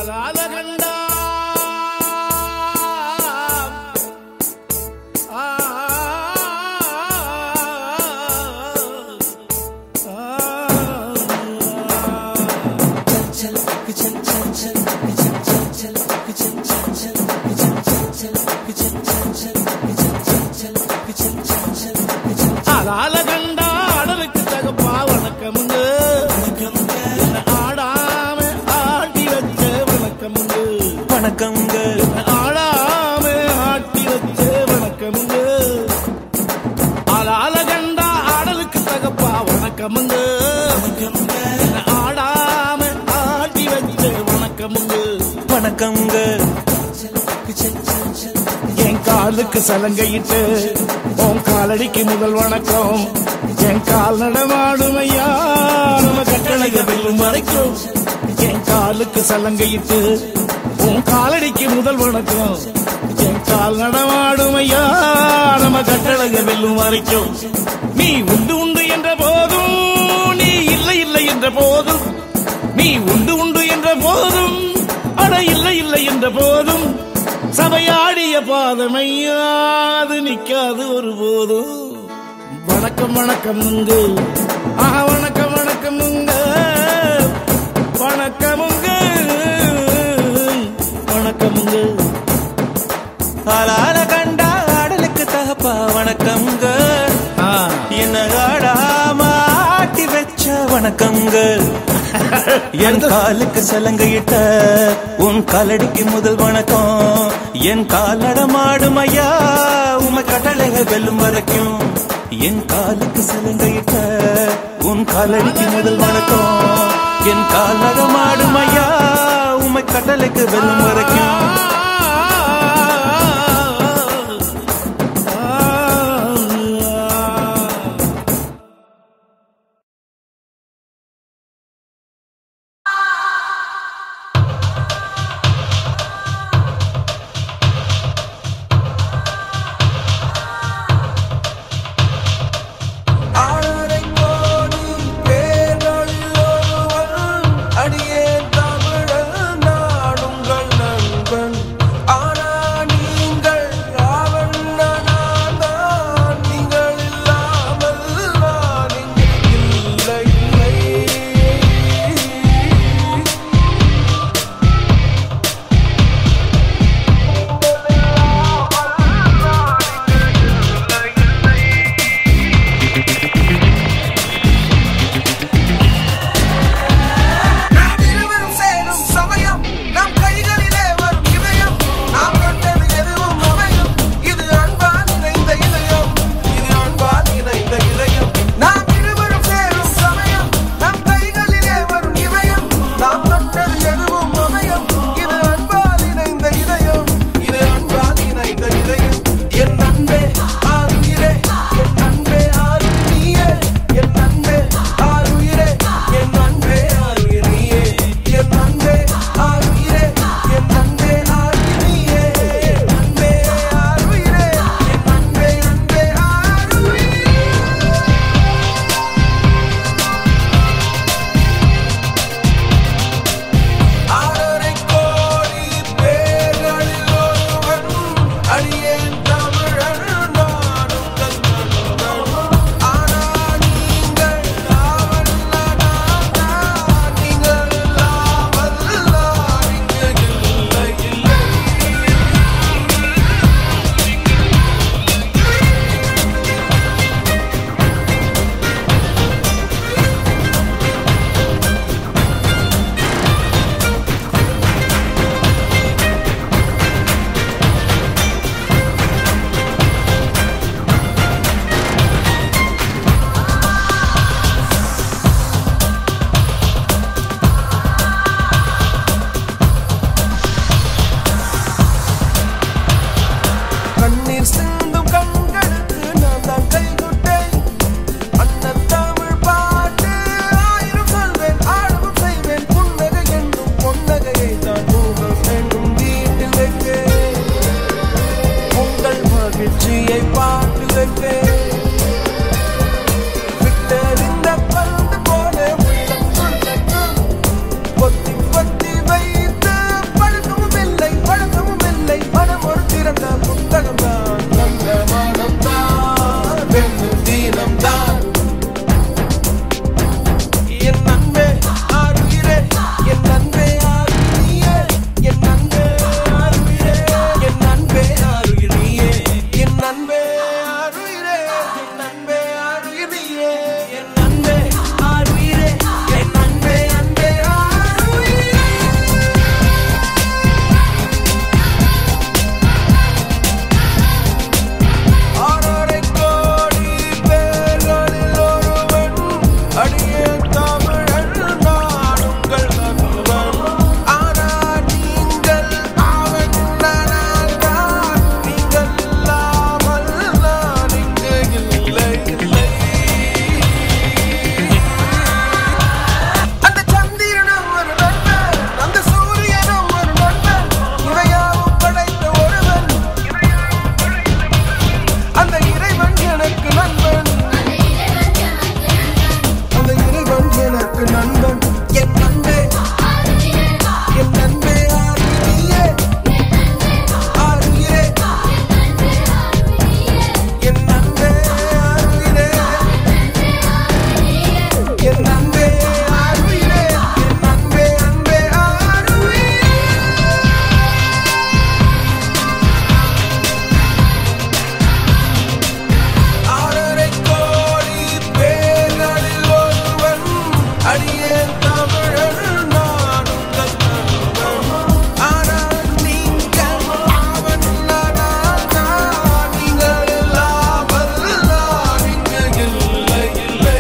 ஆளால கண்டா ஆ, ஆளால கண்டா அடலுக்கு தகப்பா வணக்கமுங்க என்ன ஆடாம ஆட்டி வச்ச வணக்கமுங்க வணக்கம்ங்க ஆடாம ஆட்டி வச்ச வணக்கமுங்க ஆளால கண்டா ஆடலுக்கு தகப்பா வணக்கமுங்க என்ன ஆடாம ஆட்டி வச்ச வணக்கமுங்க வணக்கம்ங்க என் காலுக்கு சலங்கையிட்டு உன் காலடிக்கு முதல் வணக்கம் என் கால் நடமாடும் ஐயா நம்ம கட்டளைக வெல்லும் வரைக்கும் என் காலுக்கு சலங்கையிட்டு உன் காலடிக்கு முதல் வணக்கம் என் கால் நடமாடும் ஐயா நம்ம கட்டளைக வெல்லும் வரைக்கும் நீ உண்டு உண்டு என்ற போதும் நீ இல்லை இல்லை என்ற போதும் நீ உண்டு உண்டு என்ற போதும் அட இல்லை இல்லை என்ற போதும் சபையாடிய பாதமையாது நிக்காது ஒருபோதும் வணக்கம் வணக்கம் முங்கு ஆஹா வணக்கம் வணக்கம் முங்க வணக்கமுங்க வணக்கமுங்க ஆளால கண்டா ஆடலுக்கு தகப்பா வணக்கம்ங்க ஆ, என்ன ஆடாம ஆட்டி வச்ச வணக்கம்ங்க என் காலுக்கு சலங்கையிட்ட உன் காலடிக்கு முதல் வணக்கம் என் காலடமாடும் ஐயா உமை கட்டளைக வெல்லும் வரைக்கும் என் காலுக்கு சலங்கையிட்ட உன் காலடிக்கு முதல் வணக்கம் என் காலடமாடும் ஐயா உமை கட்டளைக்கு வெல்லும் வரைக்கும் அடியே தமிழன் நாடுங்கள் நண்பன் நீயே என் அன்பே ஆறுயிரே என் அன்பே அன்பே ஆறுயிரே ஆறரை கோடி பேர்களில் ஒருவன் அடியே தமிழன் நான் உங்கள் நண்பன் ஆனால் நீங்கள் அவன் நான் தான் நீங்கள் இல்லாமல் நான் இங்கு இல்லை இல்லை அந்த சந்திரனும் ஒரு நண்பன் அந்த சூரியனும் ஒரு நண்பன் இவையாவும் படைத்த ஒருவன் அந்த இறைவன் எனக்கு நண்பன் அந்த இறைவன் எனக்கு நண்பன் என் நண்பே என் நண்பே ஆறுயிரே ஆறுயிரே என் நண்பே ஆறுயிரே என் நண்பே ஆறுயிரே என் நண்பே அன்பே ஆறுயிரே ஆறரை கோடி பேர்களில் ஒருவன் அடியேன் தமிழன் நான் உங்கள் நண்பன் ஆனால் நீங்கள் அவன் நான் நான் நீங்கள் இல்லாமல் நான் இங்கு இல்லை இல்லை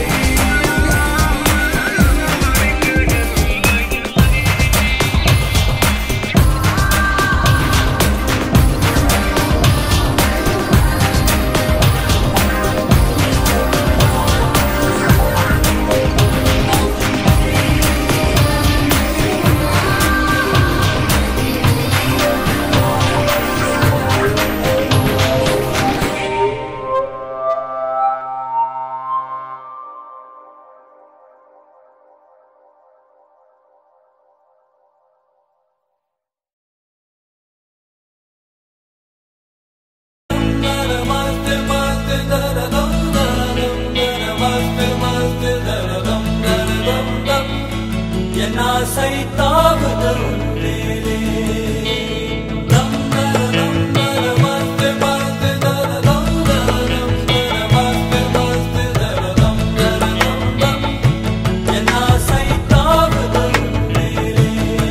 என் ஆசை தாவுதல் மேலே தம் தர தம் தர மஸ்து மஸ்து தர தம் தர தம் தர மஸ்து மஸ்து தர தம் தர தம் தம் என் ஆசை தாவுதல் மேலே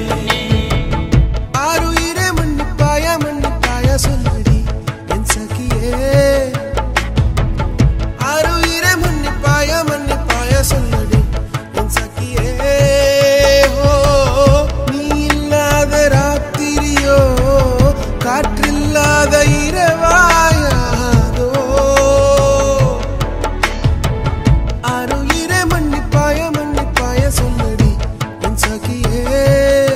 ஆறுயிரே மன்னிப்பாய மன்னிப்பாய சொல்லடி என் சகியே ஆறுயிரே மன்னிப்பாய மன்னிப்பாய சொல்லடி என் சகியே ஓ நீ இல்லாத ராத்திரியோ காற்றில்லாத இரவாயாதோ ஆறுயிரே மன்னிப்பாய மன்னிப்பாய சொல்லடி என் சகியே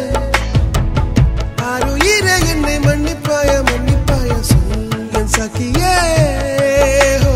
ஆறுயிரே என்னை மன்னிப்பாய மன்னிப்பாய சொல் என் சகியே ஓ.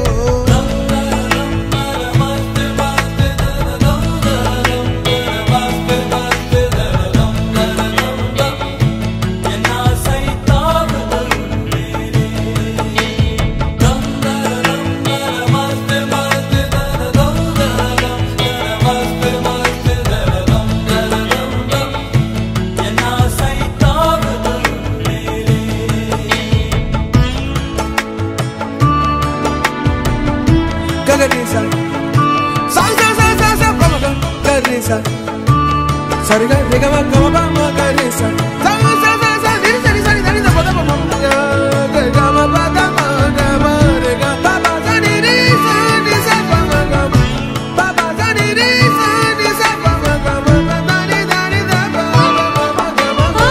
Gagarisa. Sa sa sa sa sa pa ma ga garisa. Sa re ga re ga ma ga ma ba ma garisa. Sa sa sa sa sa ni sa ni sa ni sa ni sa pa da pa ma ma ga ga ga ma ba da ma ga ma re ga pa pa sa ni ni sa ni sa pa ma ga ma. Pa pa sa ni ni sa ni sa pa ma ga ma ma da ni da ni da pa ma ma ma ga ma ma.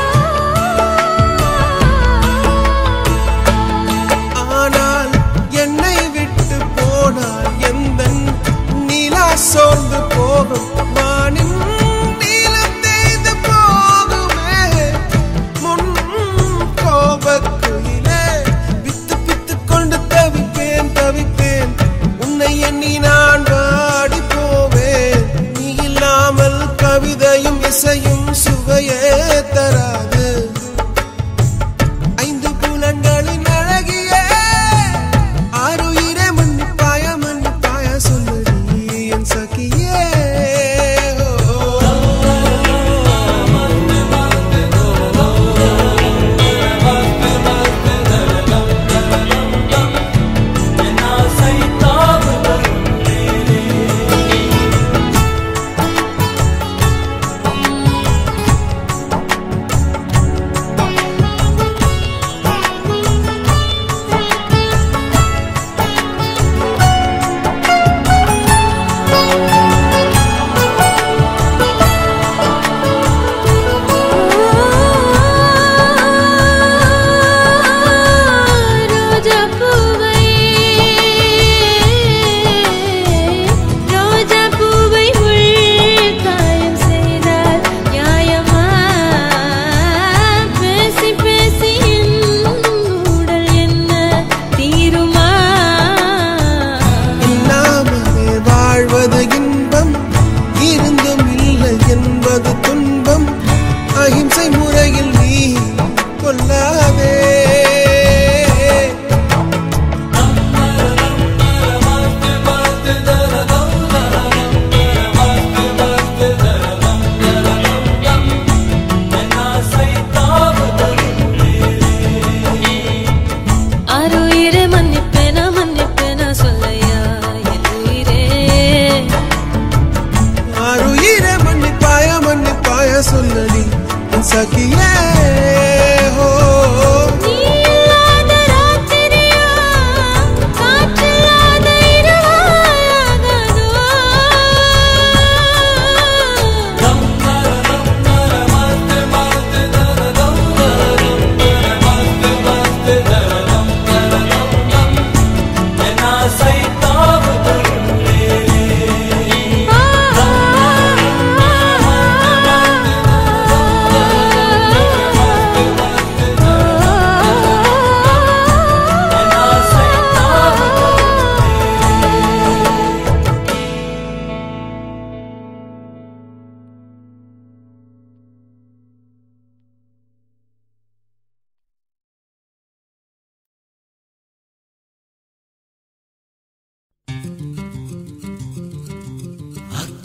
ஆனால்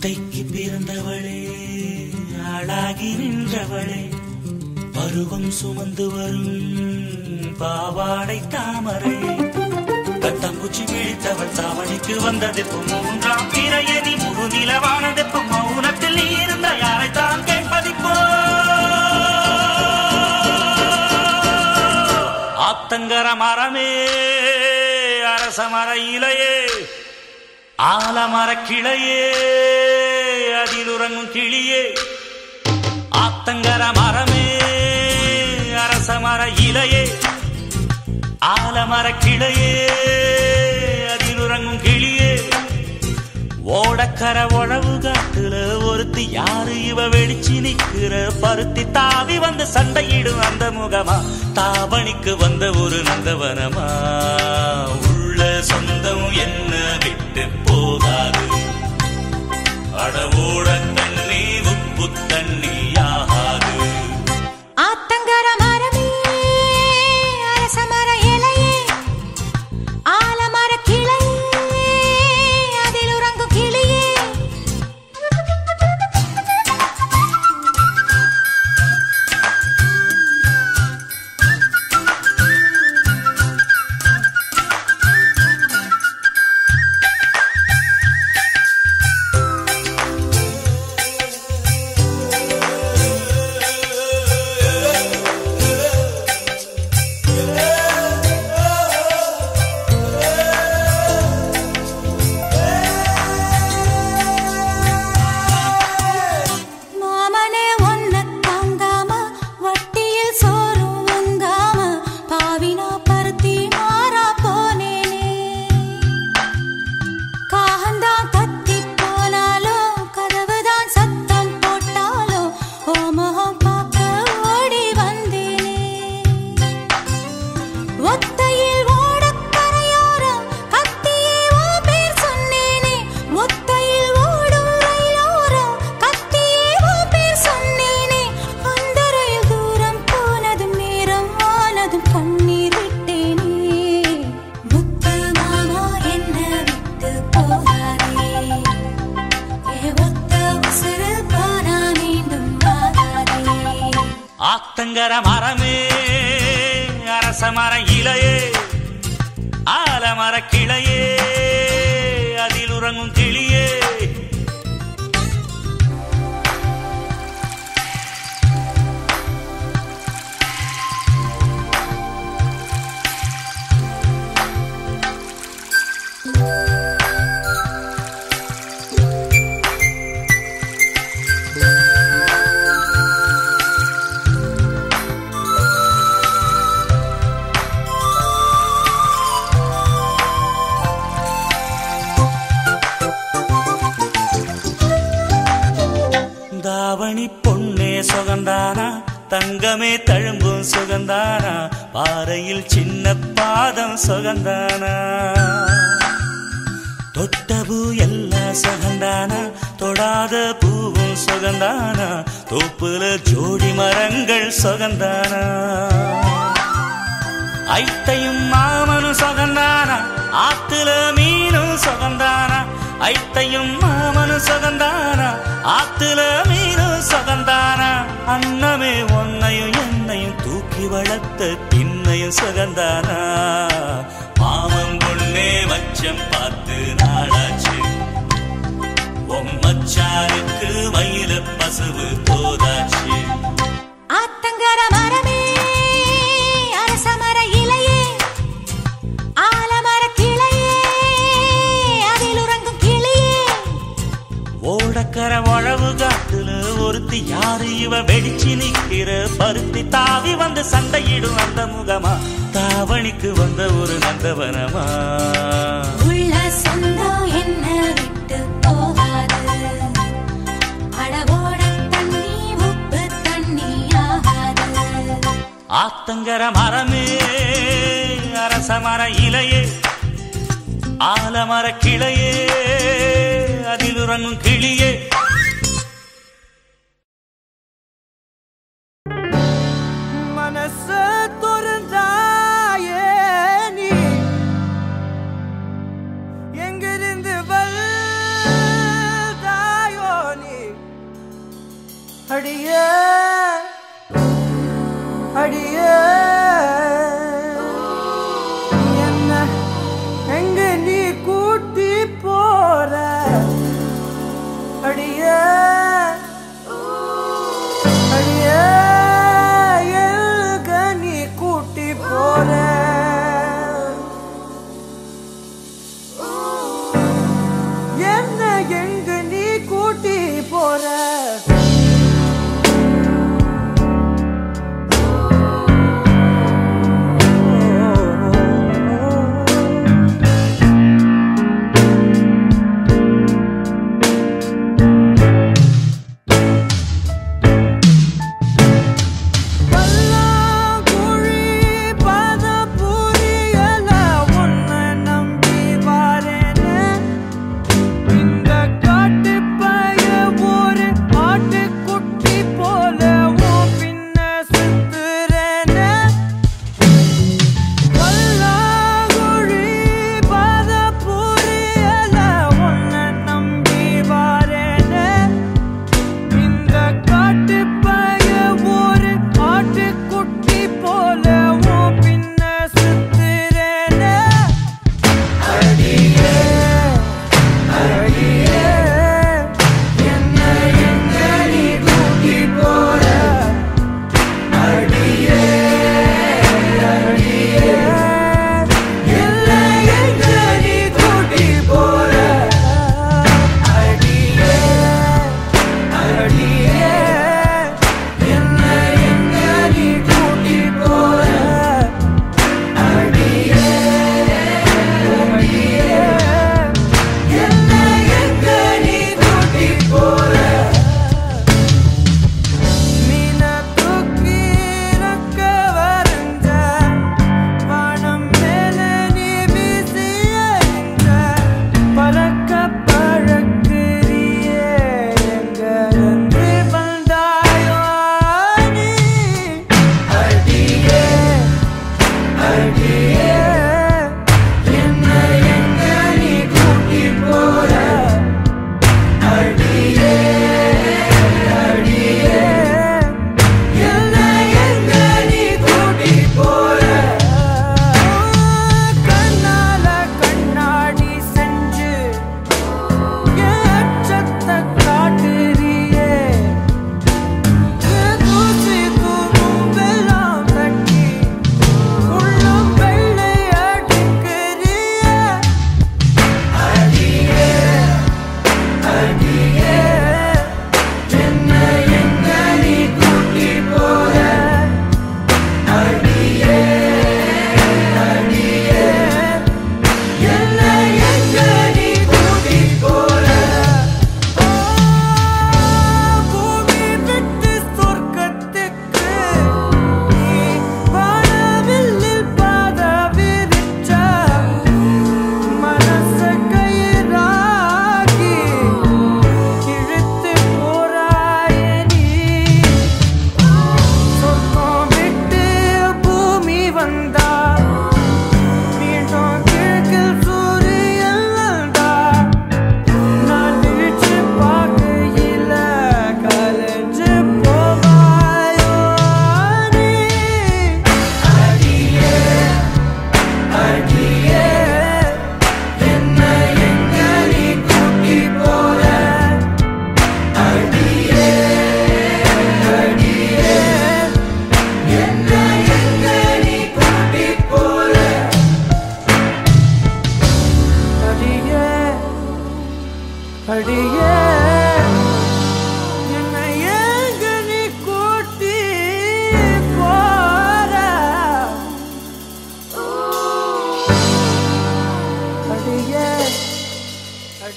மெத்தைக்கு பிறந்தவளே ஆளாகி நின்றவளே பருவம் சுமந்து வரும் பாவாடை தாமரை கட்டம்பூச்சி விழித்தவள் தாவணிக்கு வந்ததெப்பு மூன்றாம் பிறையணி முழுநிலவானதெப்பு மௌனத்தில் நீ இருந்த யாரைத்தான் கேட்பதிப்போ ஆத்தங்கர மரமே அரச மர இலையே ஆலமர கிளையே அதில் உறங்கும் கிளியே ஆத்தங்கர மரமே அரச மர இலையே ஆலமர கிளையே அதில் உறங்கும் கிளியே ஓடக்கர உழவு காட்டுல ஒருத்தி யாரு இவ வெடிச்சு நிக்கிற பருத்தி தாவி வந்து சண்டையிடும் அந்த முகமா தாவணிக்கு வந்த ஒரு நந்தவனமா உள்ள சொந்தம் என்ன விட்டு போகாது அடவோட தண்ணி உப்பு தண்ணி ஆகாது ஆத்தங்கர மரமே அரச மர இலையே ஆலமர கிளையே அதில் உறங்கும் கிளியே மாமனே ஒன்ன தாங்காம வட்டியில் சோறும் உங்காம பாவினா பருத்தி மாறா போனேனே காகந்தான் கத்தி போனாலும் கதவுதான் சத்தம் போட்டாலும் ஓ முகம் பார்க்க ஓடி வந்தேனே ஒத்தையில் ஓடக்கரையோரம் கத்தியே ஓ பேர் சொன்னேனே ஒத்தையில் ஓடும் ரயிலோரம் கத்தியே ஓ பேர் சொன்னேனே அந்த ரயில் தூரம் போனதும் நேரம் ஆனதும் கண்ணீர் விட்டேனே முத்து மாமா என்ன விட்டு போகாதே ஏ ஒத்த உசுறு போனா மீண்டும் வாராதே ஆத்தங்கர மரமே அரச மர இலையே ஆலமர கிளையே அதில் உறங்கும் கிளியே தாவணி பொன்னே சுகந்தானா தங்கமே தழும்பும் சுகந்தானா பாறையில் சின்ன பாதம் சுகந்தானா தொட்ட பூ எல்லாம் சுகந்தானா தொடாத பூவும் சுகந்தானா தோப்புல ஜோடி மரங்கள் சுகந்தானா ஐத்தையும் மாமனும் சுகந்தானா ஆத்துல மீனும் சுகந்தானா ஐத்தையும் மாமனும் சுகந்தானா ஆத்துல மீனும் சுகந்தானா அன்னமே ஒன்னையும் என்னையும் தூக்கி வளர்த்த திண்ணையும் சுகந்தானா மாமன் பொண்ணே மச்சம் பார்த்து நாளாச்சு உன் மச்சானுக்கு மயில பசுவு தோதாச்சு ஆத்தங்கர மரமே அரச மர இலையே ஆலமர கிளையே அதில் உறங்கும் கிளியே ஓடக்கர உழவு காட்டுல ஒருத்தி யாரு இவ வெடிச்சு நிக்கிற பருத்தி தாவி வந்து சண்டையிடும் அந்த முகமா தாவணிக்கு வந்த ஒரு நந்தவனமா உள்ள சொந்தம் என்ன விட்டு போகாது அளவோட தண்ணி உப்பு தண்ணி ஆகாது ஆத்தங்கர மரமே அரச மர இலையே ஆலமர கிளையே அதில் உறங்கும் கிளியே மனச துறந்தாயே நீ எங்கிருந்து வந்தாயோ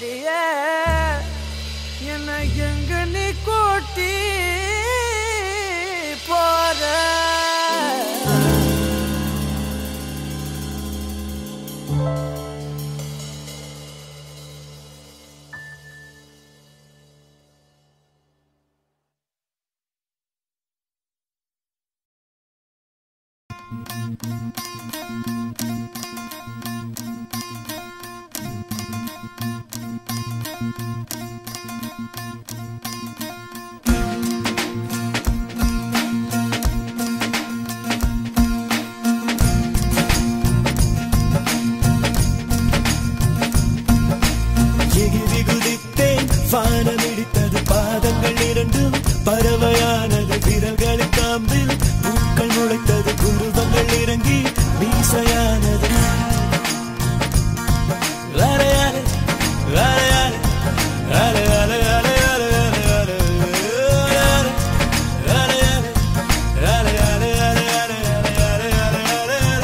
என்ன எங்க நீ கூட்டி போற எகிரி குதித்தேன் வானம் இடித்தது பாதங்கள் இரண்டும் பறவையானது விரல்களின் காம்பில் பூக்கள் முளைத்தது குருவங்கள் இறங்கி மீசையானது அலையாலே, அலையாலே, அலையாலே, அலையாலே, அலையாலே, அலையாலே, அலையாலே, அலையாலே, அலையாலே, அலையாலே.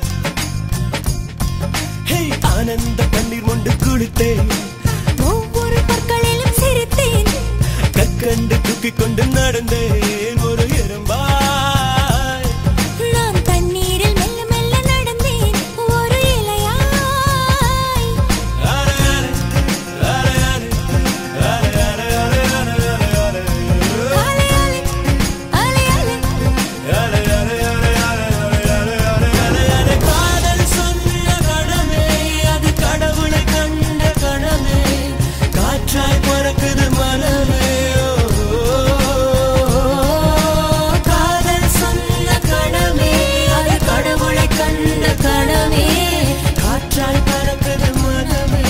ஹே, ஆனந்த கண்ணீர் கொண்டு குளித்தேன் ஒவ்வொரு பற்களிலும் சிரித்தேன் கற்கண்டு தூக்கிக் கொண்டு நடந்தேன் ஒரு எறும்பாய் நான் தண்ணீரில் மெல்ல மெல்ல நடந்தேன் ஒரு இலையாய் அலையாலே, அலையாலே, அலையாலே, அலையாலே, அலையாலே, அலையாலே, அலையாலே, அலையாலே, அலையாலே, அலையாலே, அலையாலே. காதல் சொன்ன கணமே அது கடவுளை கண்ட கணமே காற்றாய் பறக்குது மனமே காதல் சொன்ன கணமே அது கடவுளை கண்ட கணமே காற்றாய் பறக்குது மனமே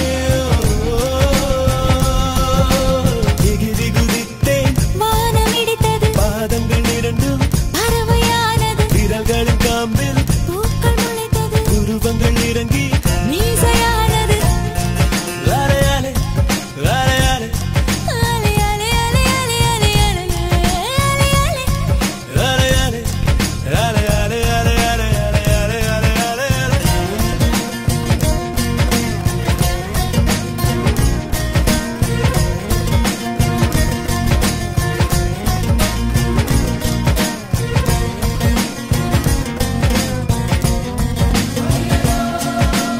எகிரி குதித்தேன் வானம் இடித்தது பாதங்கள் இரண்டும் பறவையானது விரல்களின் காம்பில் பூக்கள் முளைத்தது உருவங்கள் இறங்கி மீசையானது அலையாலே, அலையாலே, அலையாலே, அலையாலே, அலையாலே, அலையாலே. அலையாலே, அலையாலே, அலையாலே, அலையாலே, அலையாலே, அலையாலே. ஆ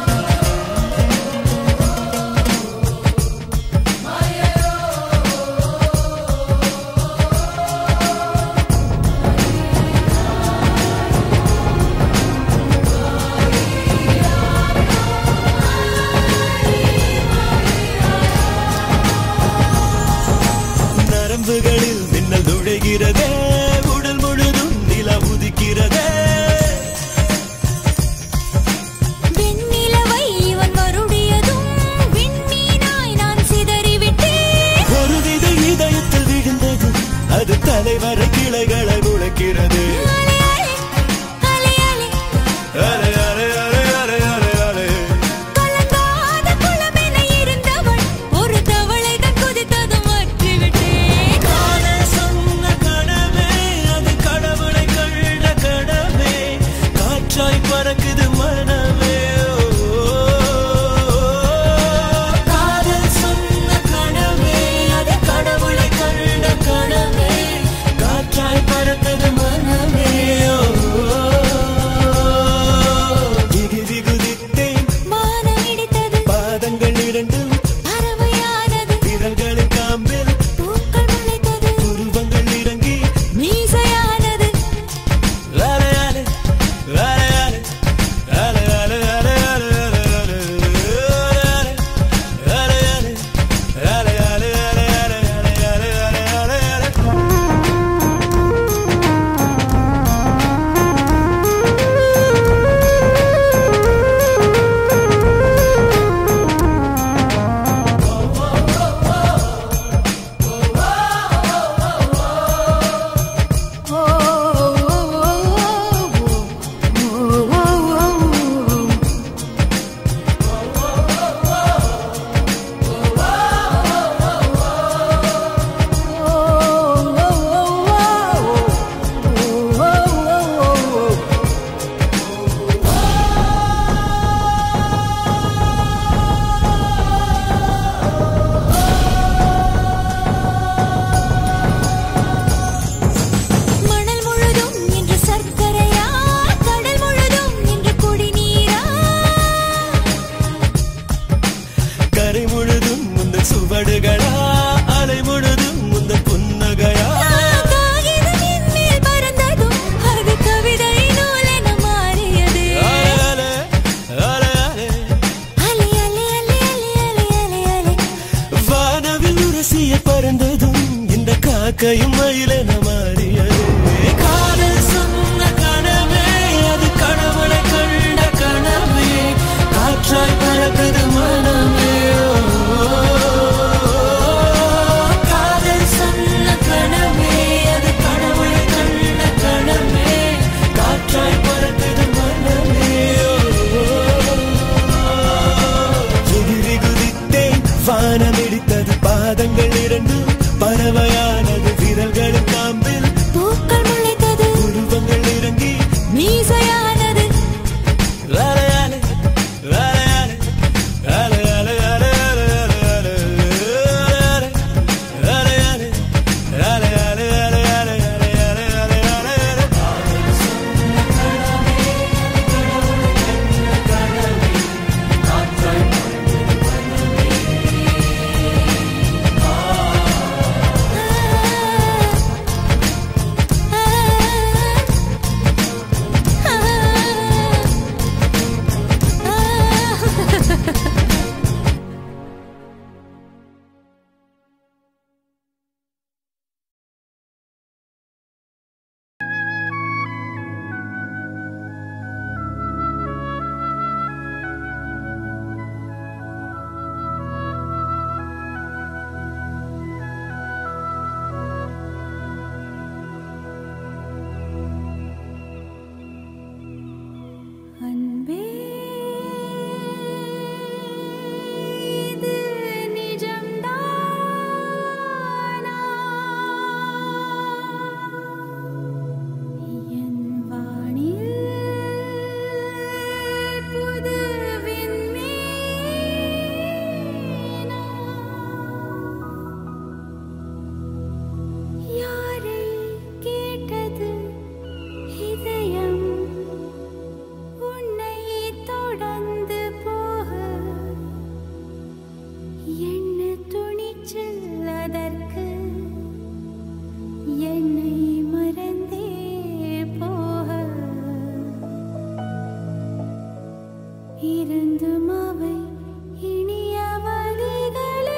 இறக்கையும் மயிலென மாறியதே காதல் சொன்ன கனவே அது கடவுளை கண்ட கனவே காற்றாய் பறக்குது மனமே காதல் சொன்ன கனவே அது கடவுளை கண்ட கனவே காற்றாய் பறக்குது மனமே எதிரி குதித்தேன் வானம் இடித்தது பாதங்கள் இரண்டும் பறவையானது விரல்களின் காம்பில் பூக்கள் முளைத்தது உருவங்கள் இறங்கி மீசையானது அலையாலே, அலையாலே, அலையாலே, அலையாலே, அலையாலே, அலையாலே, அலையாலே, அலையாலே, அலையாலே, அலையாலே. அன்பே இது நிஜம்தானா என் வானில் புது விண்மீனா யாரை கேட்டது இதயம் உன்னை தொடர்ந்து போக என்ன துணிச்சல் அதற்கு என்னை மறந்தே போக இருந்தும் அவை இனிய வழிகளே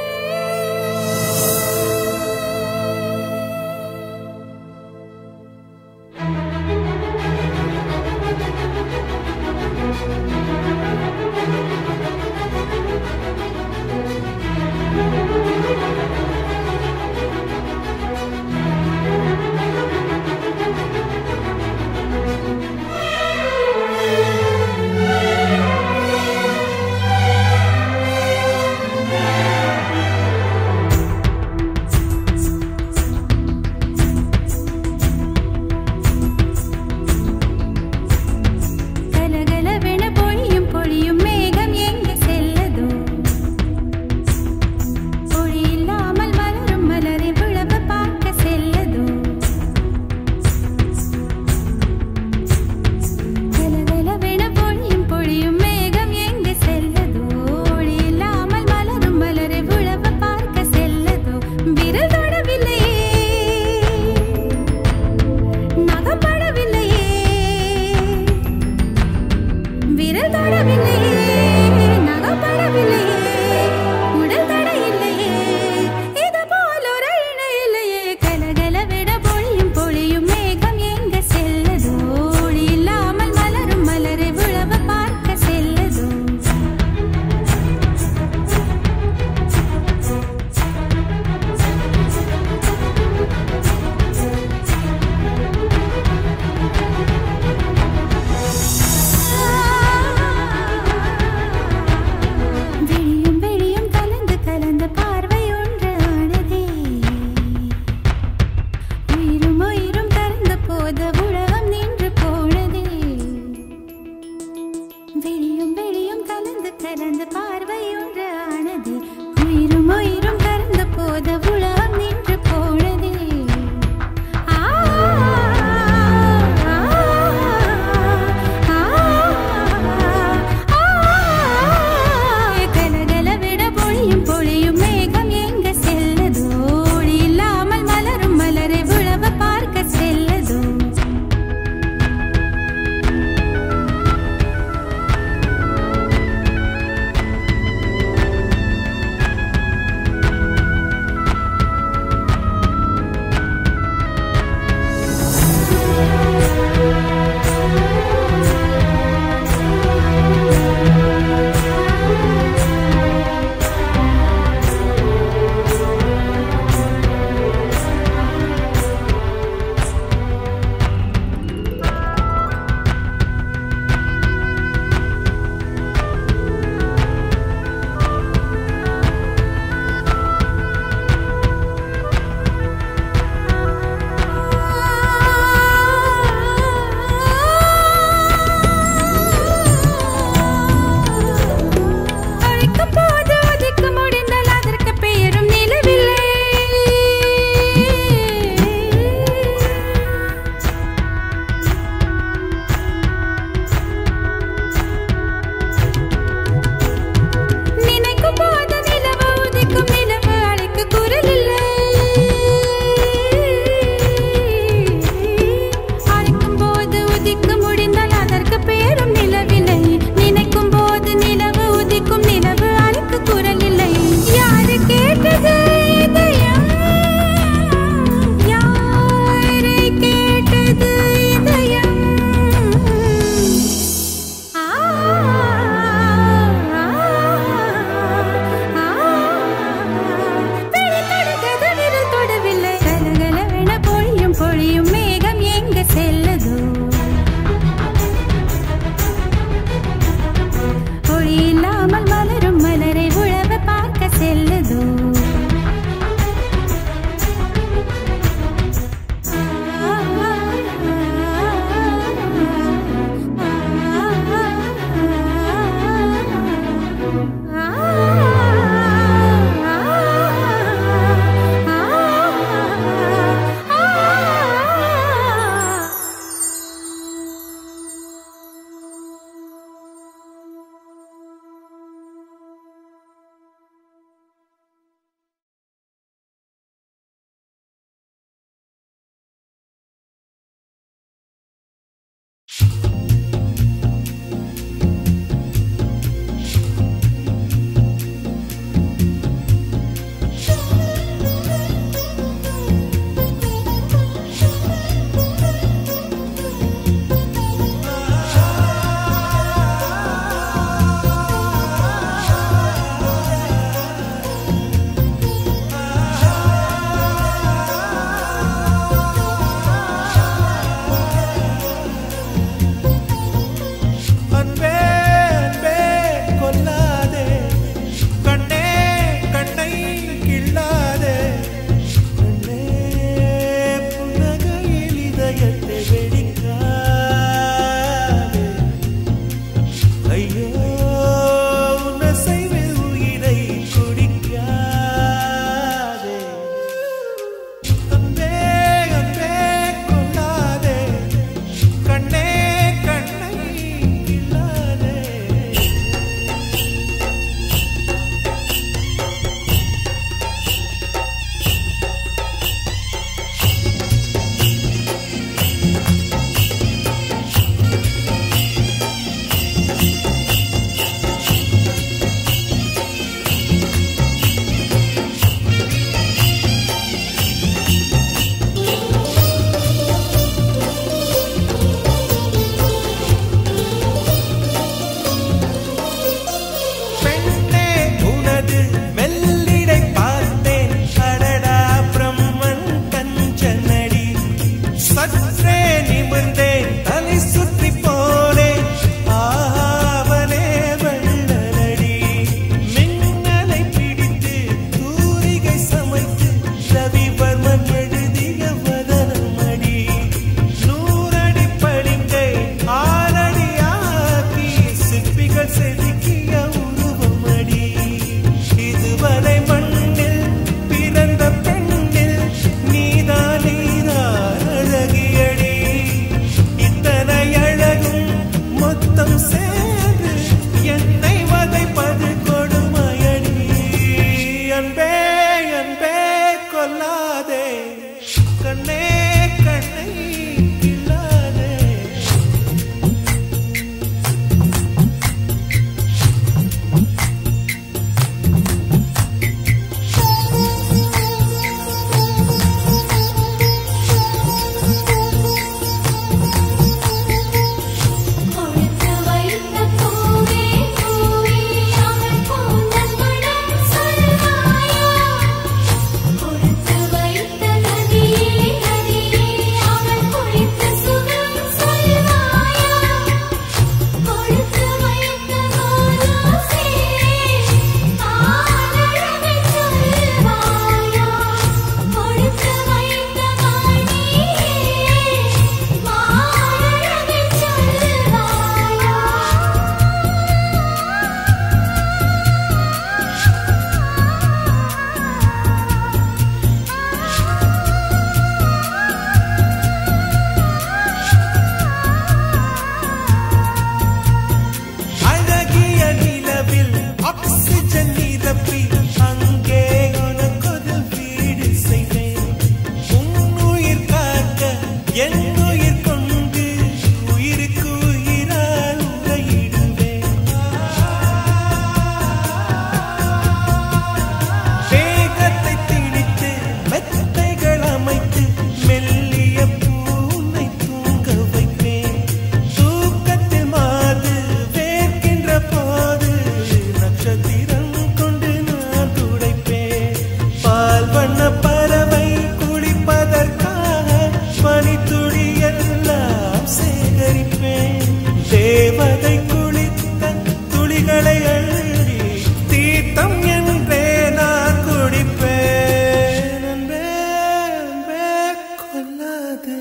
அணைப்பேன் தேவதை குளித்த துளிகளை அள்ளி தீர்த்தம் என்றே நான் குடிப்பேன் அன்பே, அன்பே, கொல்லாதே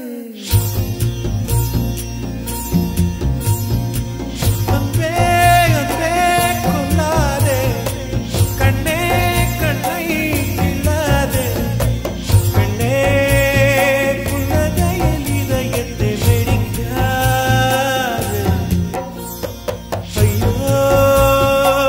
அன்பே அன்பே கொல்லாதே கண்ணே கண்ணை இல்லாதே கண்ணே புன்னகையில் இதயத்தை வெடிக்காதே ஐயோ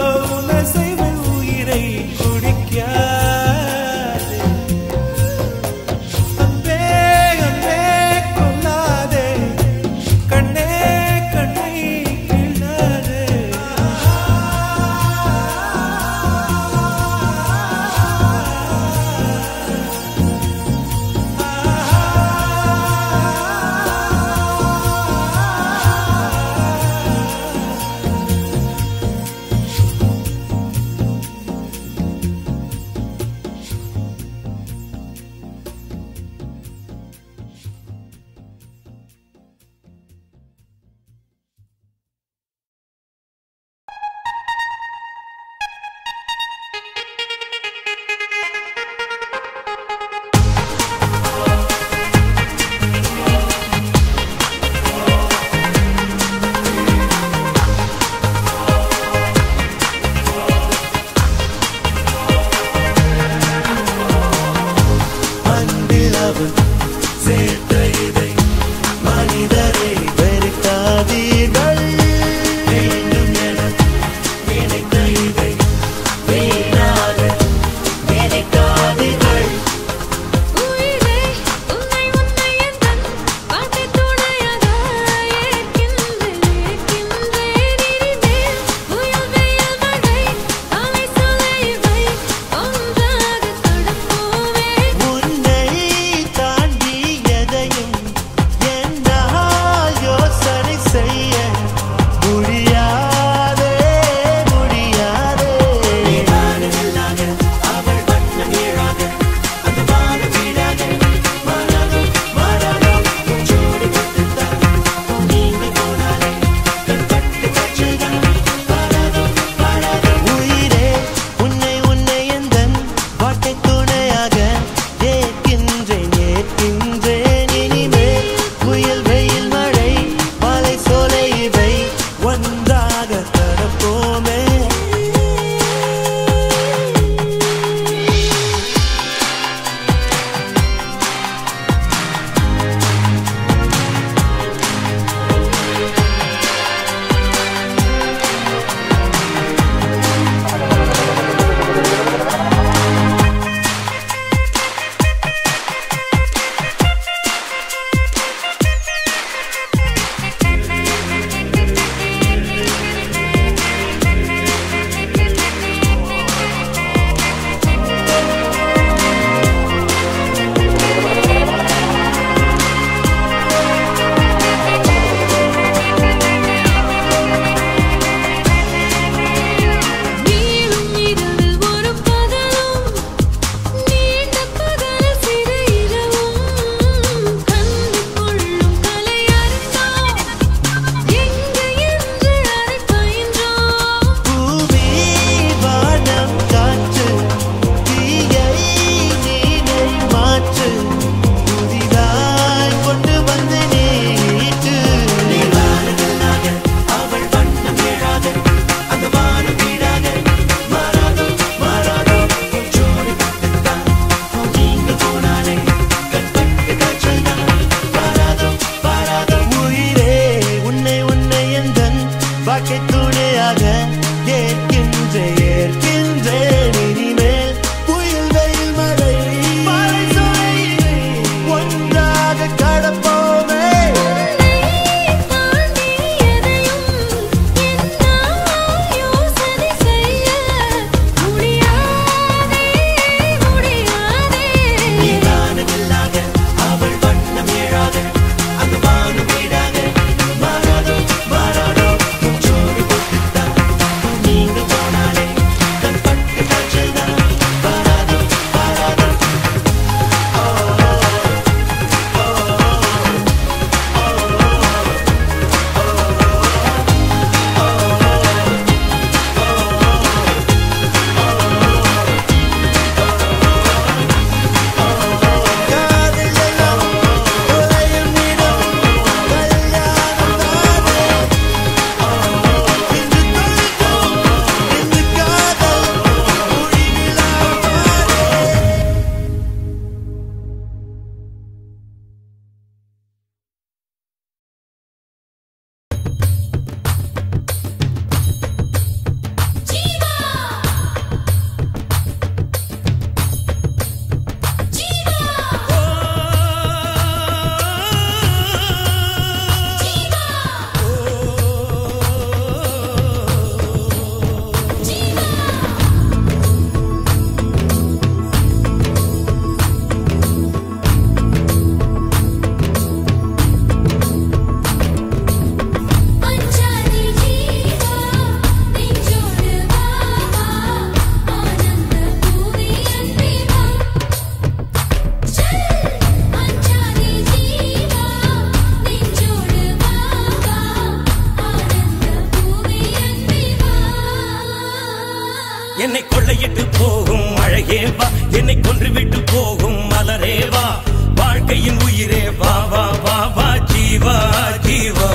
அழகே வா என்னை கொன்று விட்டு போகும் மலரே வா வாழ்க்கையின் உயிரே வா வா வா வா ஜீவா ஜீவா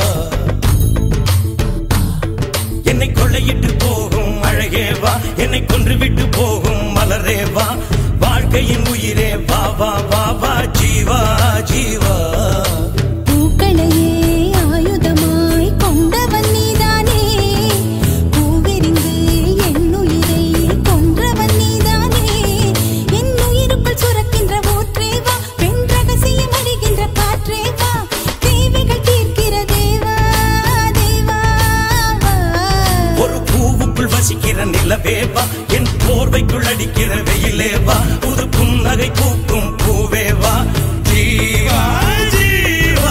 என்னை கொள்ளையிட்டு போகும் அழகே வா என்னை கொன்று விட்டு போகும் மலரே வா வாழ்க்கையின் உயிரே வா வா வா வா ஜீவா ஜீவா பூக்களையே ஆயுதமாய் கொண்டவன் நீதானே பூவெறிந்து என் உயிரை கொன்றவன் நீதானே என் உயிருக்குள் சுரக்கின்ற ஊற்றே வா பெண் ரகசியம் அறிகின்ற காற்றே வா தேவைகள் தீர்க்கிற தேவா தேவா ஒரு பூவுக்குள் வசிக்கிற நிலவே வா என் போர்வைக்குள் அடிக்கிற வெயிலே வா புது புன்னகை பூக்கும் பூவே வா ஜீவா ஜீவா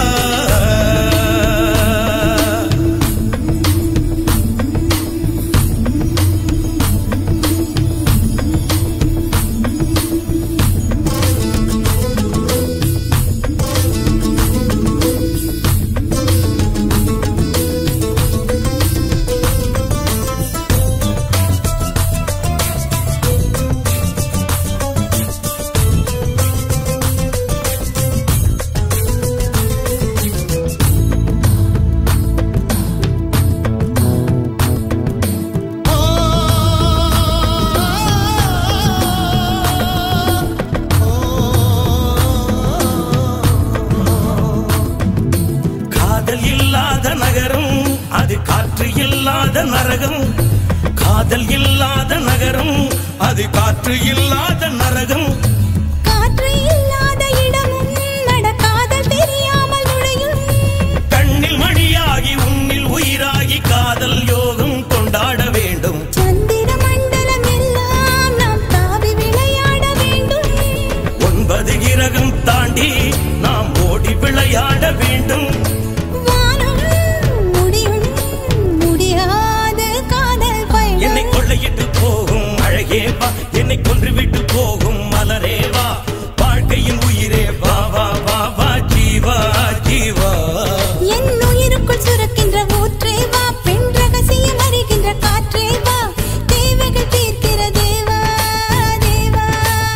காதல் இல்லாத நகரம் அது காற்று இல்லாத நரகம் காதல் இல்லாத நகரம் அது காற்று இல்லாத நரகம் காற்று இல்லாத இடமும் நடக்காதல் தெரியாமல் நுழையும் கண்ணில் மணியாகி உன்னில் உயிராகி காதல் யோகம் கொண்டாட வேண்டும் சந்திர மண்டலம் எல்லாம் நாம் தாவி விளையாட வேண்டும் ஒன்பது கிரகம் தாண்டி நாம் ஓடி விளையாட வேண்டும் வானம் முடியும் முடியாத காதல் என்னை பயணம் கொள்ளையிட்டு போகும் அழகே வா என்னை கொன்று விட்டு போகும் மலரே வா வாழ்க்கையின் உயிரே வா வா வா வா ஜீவா ஜீவா என் உயிருக்குள் சுரக்கின்ற ஊற்றே வா பெண் ரகசியம் அறிகின்ற காற்றே வா தேவைகள் தீர்க்கிற தேவா தேவா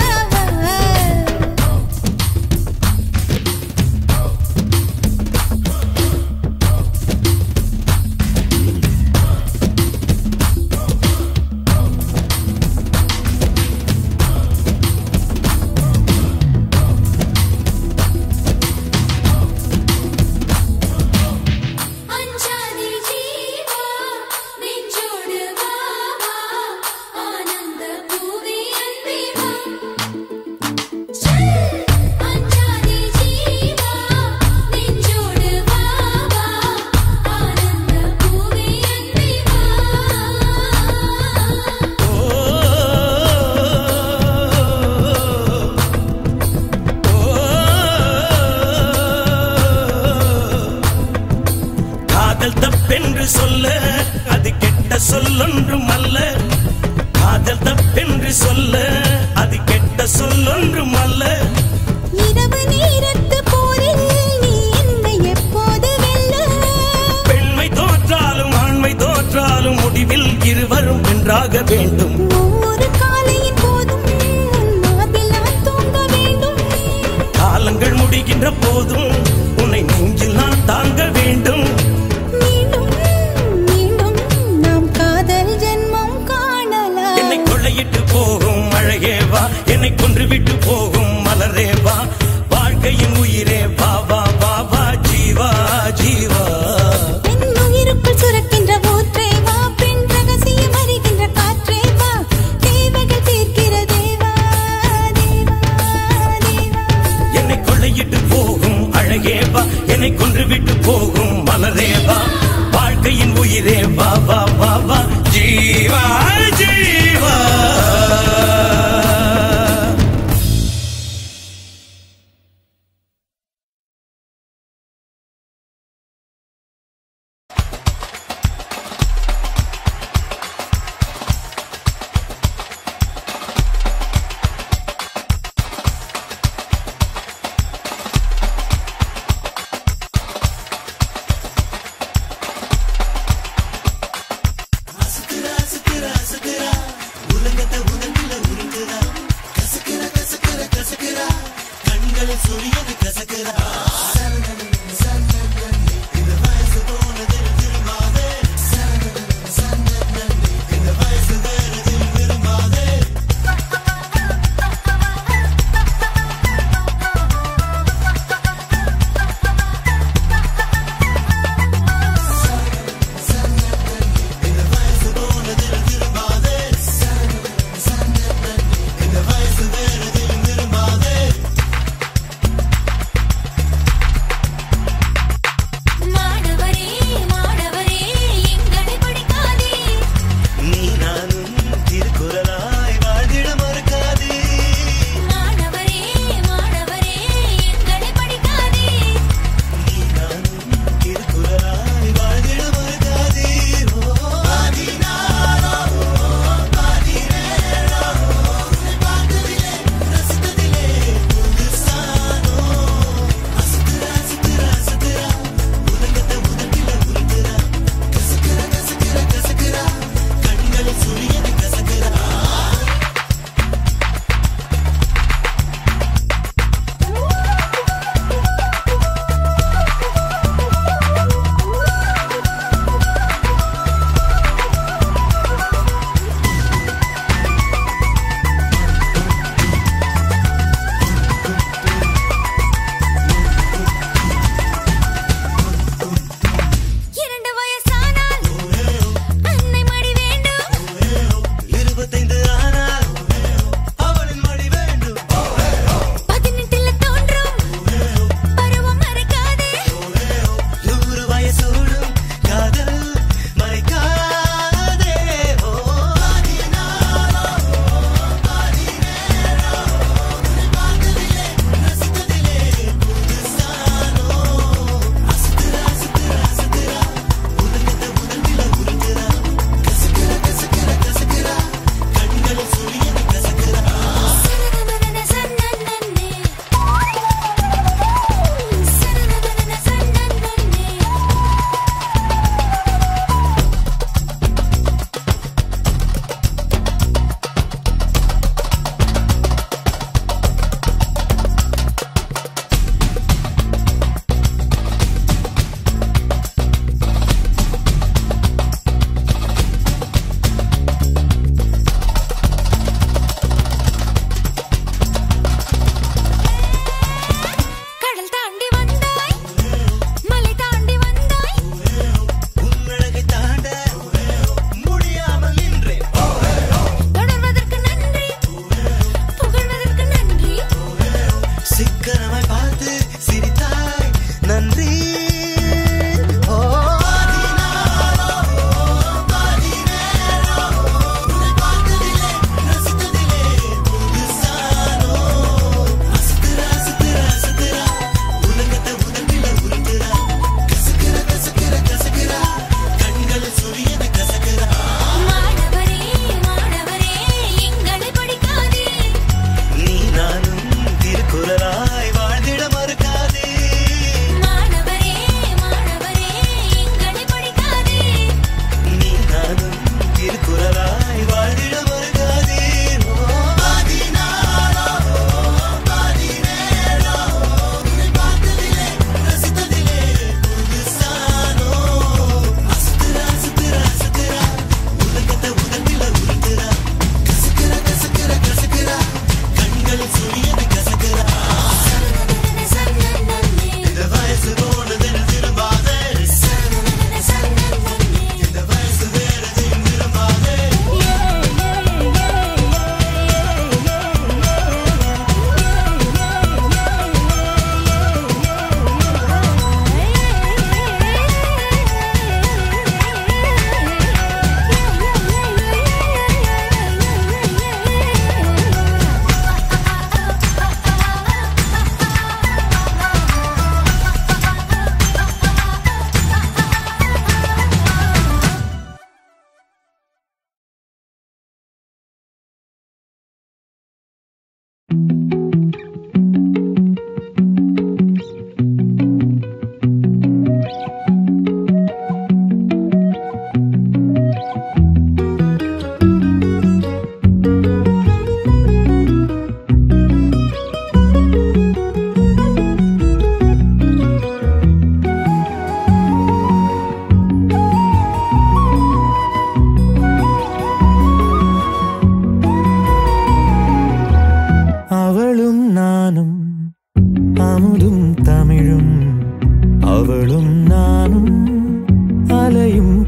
அஞ்சாதி ஜீவா நெஞ்சோடு வா வா ஆனந்த பூவே அன்பே வா அஞ்சாதி ஜீவா நெஞ்சோடு வா வா ஆனந்த பூவே அன்பே வா காதல் தப்பென்று சொல்ல அது கெட்ட சொல்லொன்றும் அல்ல காதல் தப்பென்று சொல்ல அது கெட்ட சொல்லொன்றும் அல்ல இரவு நேரத்து போரில் நீ என்னை எப்போது வெல்ல பெண்மை தோற்றாலும் ஆண்மை தோற்றாலும் முடிவில் இருவரும் வென்றாக வேண்டும் ஒவ்வொரு காலையின் போதும் உன் மார்பில் நான் தூங்க வேண்டும் காலங்கள் முடிகின்ற போதும் உன்னை நெஞ்சில் நான் தாங்க வேண்டும் மீண்டும் மீண்டும் நாம் காதல் ஜென்மம் என்னை காணலாம் கொள்ளையிட்டு போகும் அழகே வா என்னை கொன்று விட்டு போகும் மலரே வா வாழ்க்கையின் உயிரே வா வா வா வா ஜீவா ஜீவா என் உயிருக்குள் சுரக்கின்ற ஊற்றே வா பெண் ரகசியம் அறிகின்ற காற்றே வா தேவைகள் தீர்க்கிற தேவா தேவா தேவா என்னை கொள்ளையிட்டு போகும் அழகே வா என்னை கொன்று விட்டு போகும் மலரே வா வாழ்க்கையின் உயிரே வா வா வா வா ஜீவா ஜீவா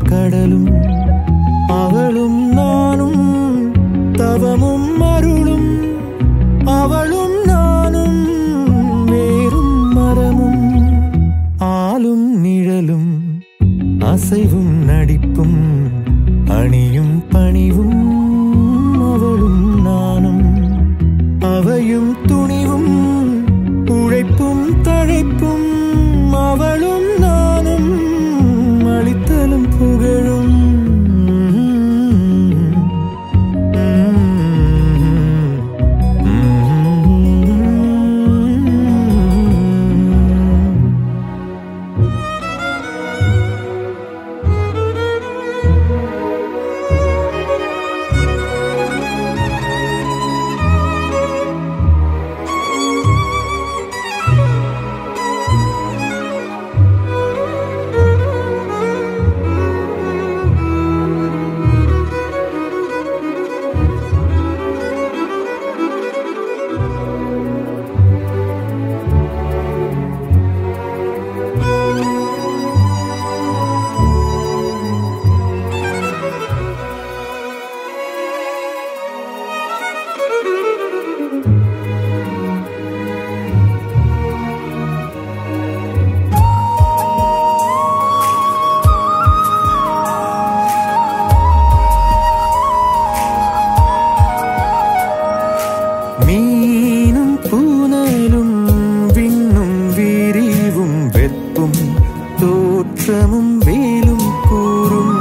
கடலும் அவளும் நானும் தவமும் அருளும் அவளும் நானும் வேறும் மரமும் ஆளும் நிழலும் அசைவும் நடிப்பும் அணியும் பணிவும் அவளும் நானும் அவையும் துணிவும் உழைப்பும் தழைப்பும் அவளும் நானும் அளித்தலும் புகழும் மீனும் பூனலும் விண்ணும் விரிவும் வெப்பும் தோற்றமும் வேலும் கூறும்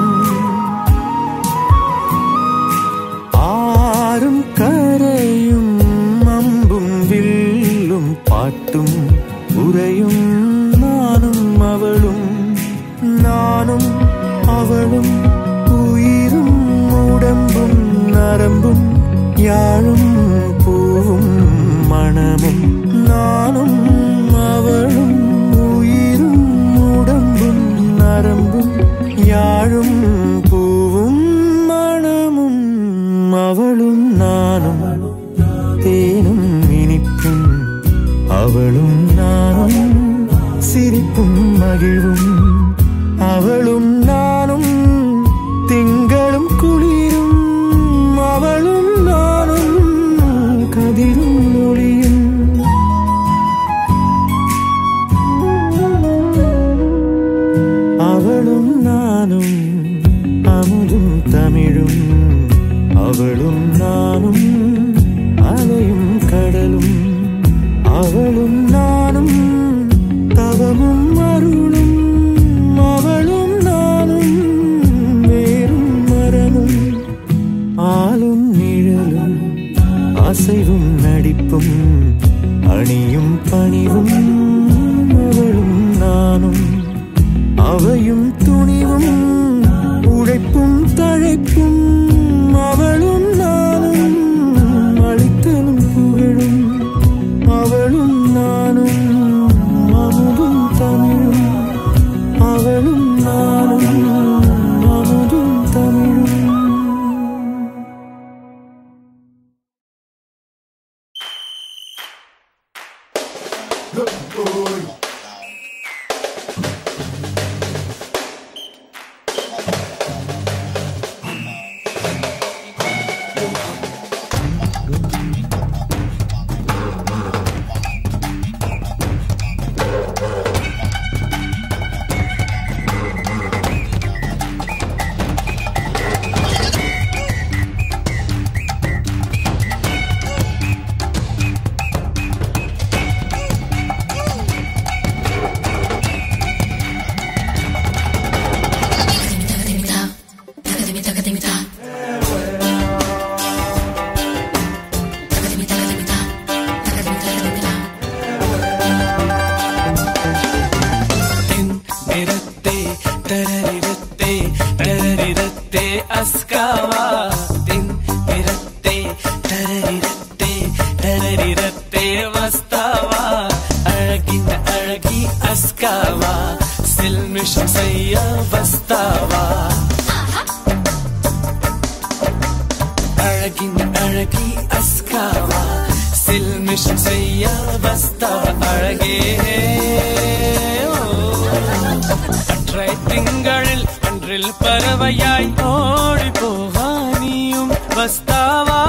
ஆறும் கரையும் அம்பும் வில்லும் பாட்டும் உரையும் நானும் அவளும் நானும் அவளும் உயிரும் உடம்பும் நரம்பும் யாழும் பூவும் மணமும் நானும் அவளும் உயிரும் உடம்பும் நரம்பும் யாழும் பூவும் மணமும் அவளும் நானும் தேனும் இனிப்பும் அவளும் நானும் சிரிப்பும் மகிழ்வும் அவளும் நானும் திங்களும் குளிரும் அவளும் நானும் கதிரும் ஒளியும் அவளும் நானும் அமுதும் தமிழும் அவளும் நானும் அலையும் கடலும் அவளும் நானும் தவமும் அருளும் அவளும் நானும் வேறும் மரமும் ஆளும் நிழலும் அசைவும் நடிப்பும் அணியும் பணிவும் அவளும் நானும் அவையும் துணிவும் உழைப்பும் தழைப்பும் அவளும் நானும் அளித்தலும் புகழும் அவளும் நானும் அமுதும் தமிழும் அவளும் நானும் அமுதும் தமிழும் நிறத்தே தரரிரத்தே தரரிரத்தே அஸ்காவா தின் நிறத்தே தரரிரத்தே தரரிரத்தே வஸ்தாவா அழகின் அழகி அஸ்காவா சில்மிஷம் செய்ய வஸ்தாவா அழகின் அழகி அஸ்காவா சில்மிஷம் செய்ய வஸ்தாவா அழகே ஓ. அற்றை திங்களில் கண்ட அன்றில் பறவையாய் ஓடி போவா நீயும் வஸ்தாவா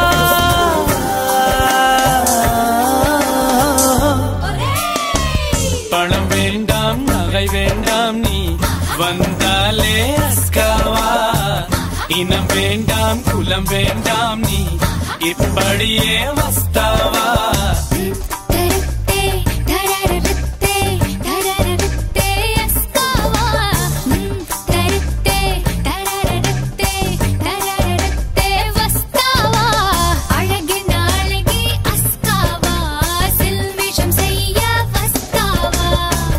பணம் வேண்டாம் நகை வேண்டாம் நீ வந்தாலே அஸ்காவா இனம் வேண்டாம் குலம் வேண்டாம் நீ இப்படியே வஸ்தாவா தரத்தே தரரத்தே தரரத்தே அஸ்காவா தரத்தே தரரத்தே தரரத்தே வஸ்தாவா அழகின் அழகி அஸ்காவா சில்மிஷம் செய்ய வஸ்தாவா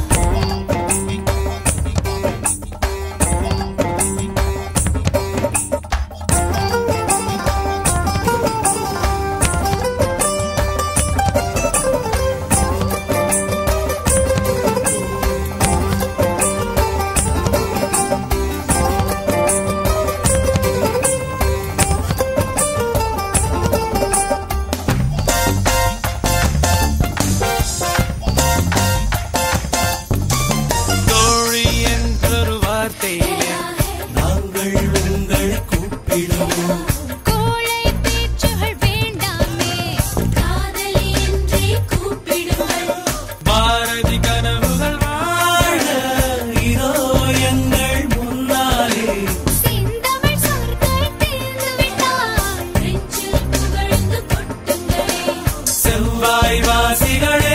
தோழி என்றொரு வார்த்தையிலே நாங்கள் உங்களை கூப்பிடுவோம் கோழை பேச்சுகள் வேண்டாமே காதலி என்றே கூப்பிடுங்கள் பாரதி கனவுகள் வாழ இதோ எங்கள் முன்னாலே செந்தமிழ் சொற்கள் தீர்ந்து விட்டால் நெஞ்சில் புகழ்ந்து கொட்டுங்களே செவ்வாய் வாசிகளே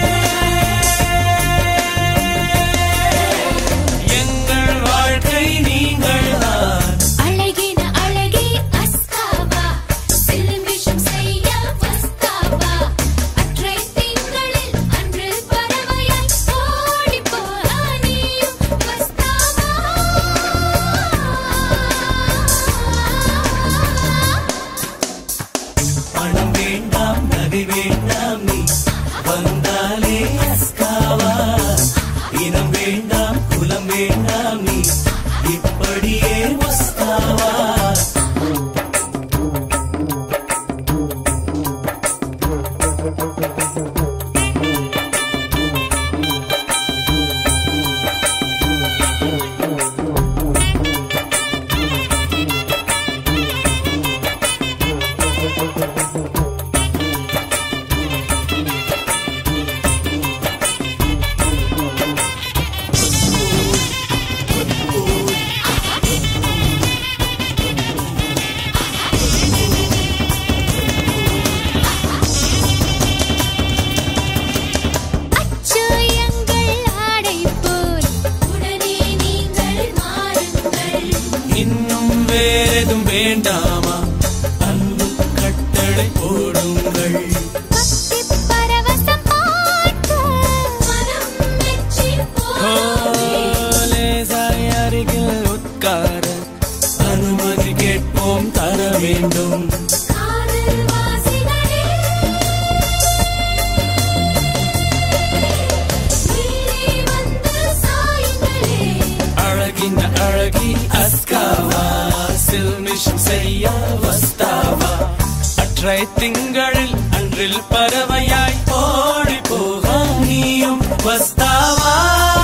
எங்கள் வாழ்க்கை நீங்கள் தான் அழகின அழகி அஸ்காவா சிலுமிஷம் செய்ய வஸ்தாவா அற்றை திங்களில் அன்று பறவையாய் ஓடி போரானியும் வஸ்தாவா பணம் வேண்டாம் நகை வேண்டாம் நீ வந்தாலே அஸ்காவா இனம் வேண்டாம் குலம் வேண்டாம் நீ இப்படியே வஸ்தாவா அச்சு எங்கள் ஆடை போல் உடனே நீங்கள் மாறுங்கள் இன்னும் வேறெதும் வேண்டாமா அன்பு கட்டளை போடுங்கள் பக்தி பரவசம் பார்க்க மனம் மெச்சி ஓ, போகும் லேசாய் அருகில் உட்கார அனுமதி கேட்போம் தர வேண்டும் காதல் வாசிகளே நீரே வந்து சாயுங்களே அழகின் அழகி அஸ்காவா சில்மிஷம் செய்ய வஸ்தாவா அற்றை திங்களில் அன்றில் பறவையாய் ஓடி போக நீயும் வஸ்தாவா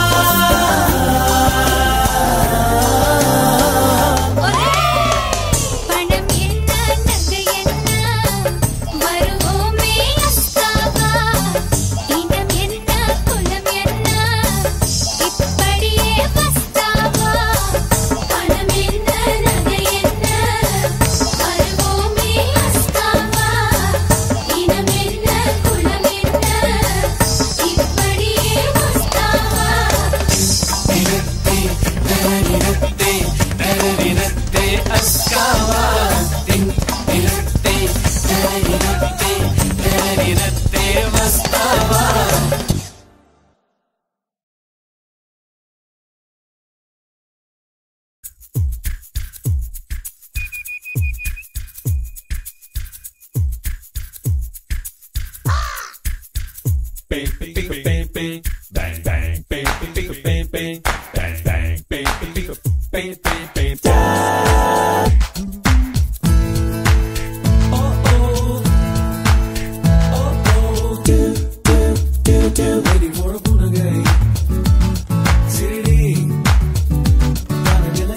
பணம் என்ன நகை என்ன வருவோமே அஸ்தாவா இனம் என்ன குலம் என்ன இப்படியே வஸ்தாவா பணம் என்ன நகை என்ன வருவோமே அஸ்தாவா இனம் என்ன குலம் என்ன இப்படியே வஸ்தாவா நிறத்தே நிறத்தே நிறத்தே அஸ்காவா நிறத்தே நிறத்தே நிறத்தே வஸ்தாவா Bang, bang, bang, bang, bang, bang, bang, bang, bang, bang, bang, bang, bang, bang, bang, bang, bang, bang. Waiting for a Buddha gay. City. Gotta get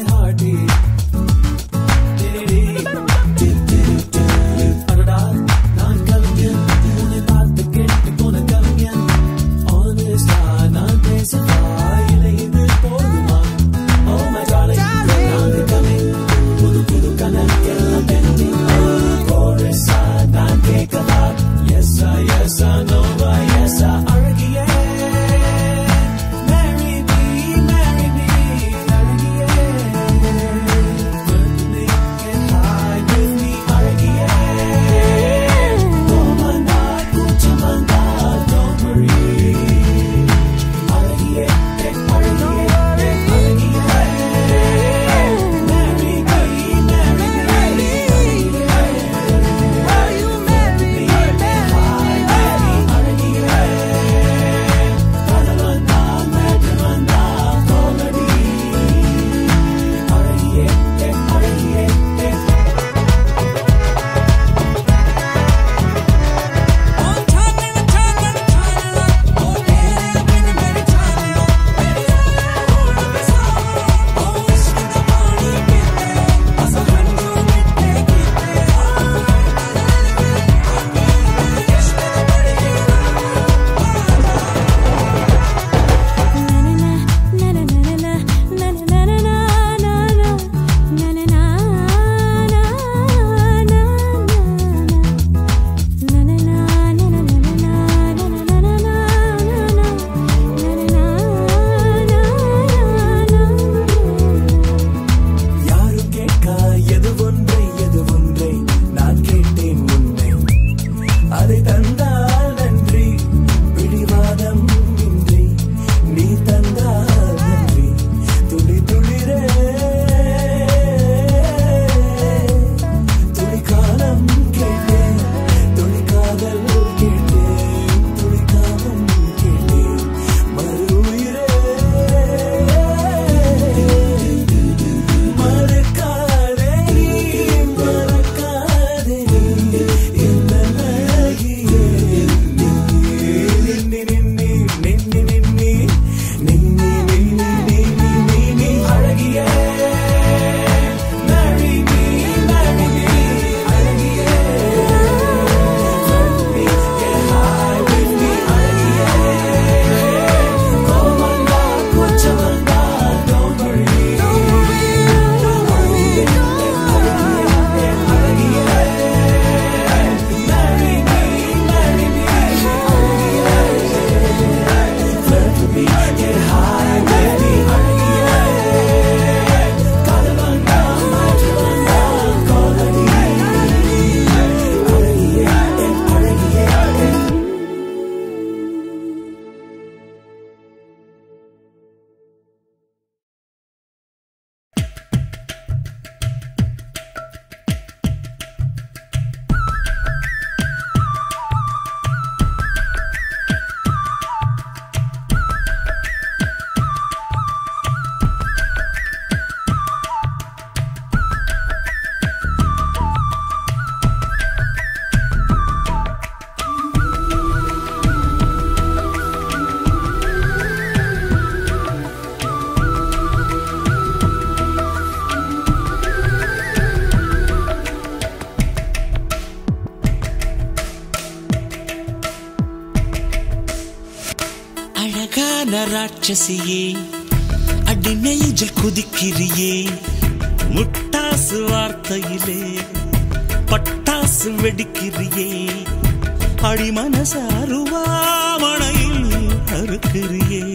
ராட்சசியே அடி நெஞ்சில் குதிக்கிறியே முட்டாசு வார்த்தையிலே பட்டாசு வெடிக்கிறியே அடி மனச அருவாமணையில் அறுக்கிறியே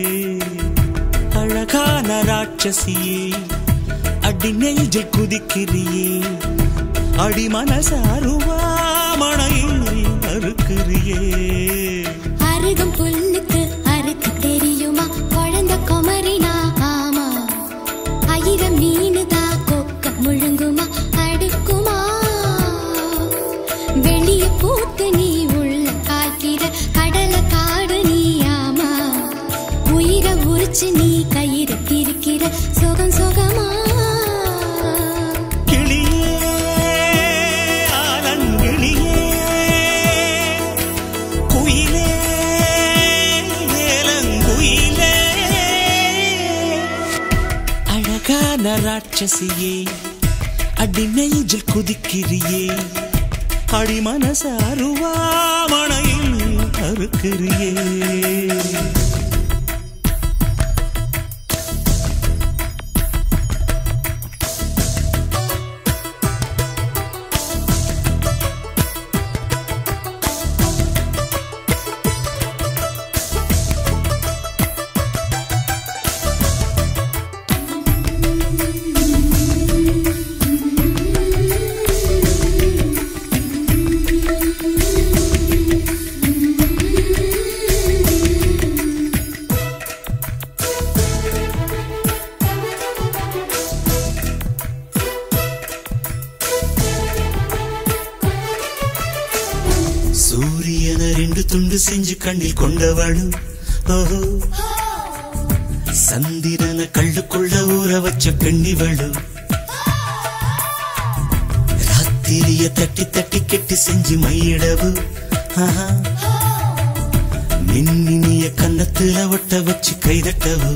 அழகான ராட்சசியே அடி நெஞ்சில் குதிக்கிறியே அடி மனச அருவாமணையில் அறுக்கிறியே அருகம் புல்லுக்கு அறுக்க தெரியுமா குழந்த குமரினா ஆமா ஆயிரம் மீனுதா கொக்க முழுங்குமா அடுக்குமா வெளிய பூத்து நீ உள்ள காய்க்கிற கடல காடு நீ ஆமா உயிரை உரிச்சு நீ கயிறு கிறுக்கிற சுகம் சுகமா கிளியே ஆலங்கிளியே குயிலே ஏலங்குயிலே அழகான ராட்சசியே அடி நெஞ்சில் குதிக்கிறியே அடி மனச அருவாமணையில் அறுக்கிறியே சூரியன ரெண்டு துண்டு செஞ்சு கண்ணில் கொண்டவளு ஓஹோ சந்திரன கள்ளுக்குள்ள ஊற வச்ச பெண்ணிவளு ராத்திரிய தட்டி தட்டி கெட்டி செஞ்சு மையிடவு ஆஹா. மின்மினிய கன்னத்துல ஒட்ட வச்சு கைதட்டவு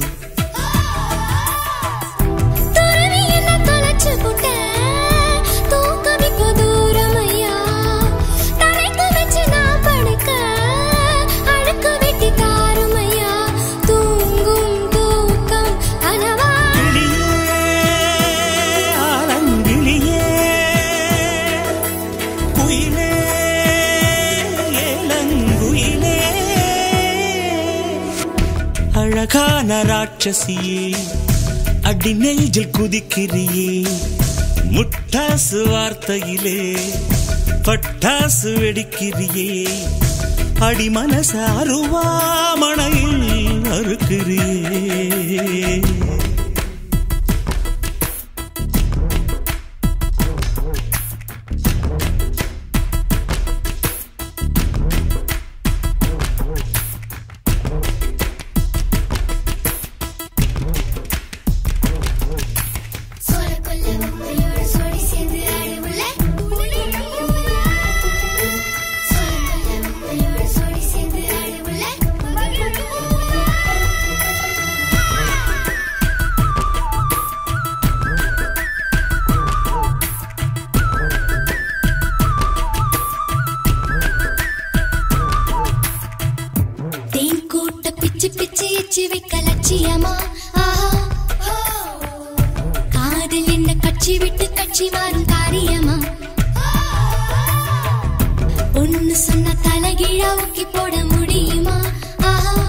துறவி என்ன தொலைச்சு புட்ட தூக்கம் இப்போ தூரமையா தலைக்கு வச்சு நான் படுக்க அழுக்கு வெட்டி தாருமையா தூங்கும் தூக்கம் கனவா கிளியே, ஆலங்கிளியே, குயிலே, ஏலங்குயிலே. அழகான ராட்சசியே அடி நெஞ்சில் குதிக்கிறியே முட்டாசு வார்த்தையிலே பட்டாசு வெடிக்கிறியே அடி மனச அருவாமணையில் அறுக்கிறியே சோல கொல்ல உப்பையோட சோடி சேர்ந்து ஆடுவுள்ள சோல கொல்ல உப்பையோட சோடி சேர்ந்து ஆடுவுள்ள தேன் கூட்ட பிச்சு பிச்சு எச்சு வைக்க லட்சியமா ஆஹா காதல் என்ன கட்சி விட்டு கட்சி மாறும் காரியமா ஒன்னு சொன்ன தலைகீழா ஊக்கி போட முடியுமா ஆஹா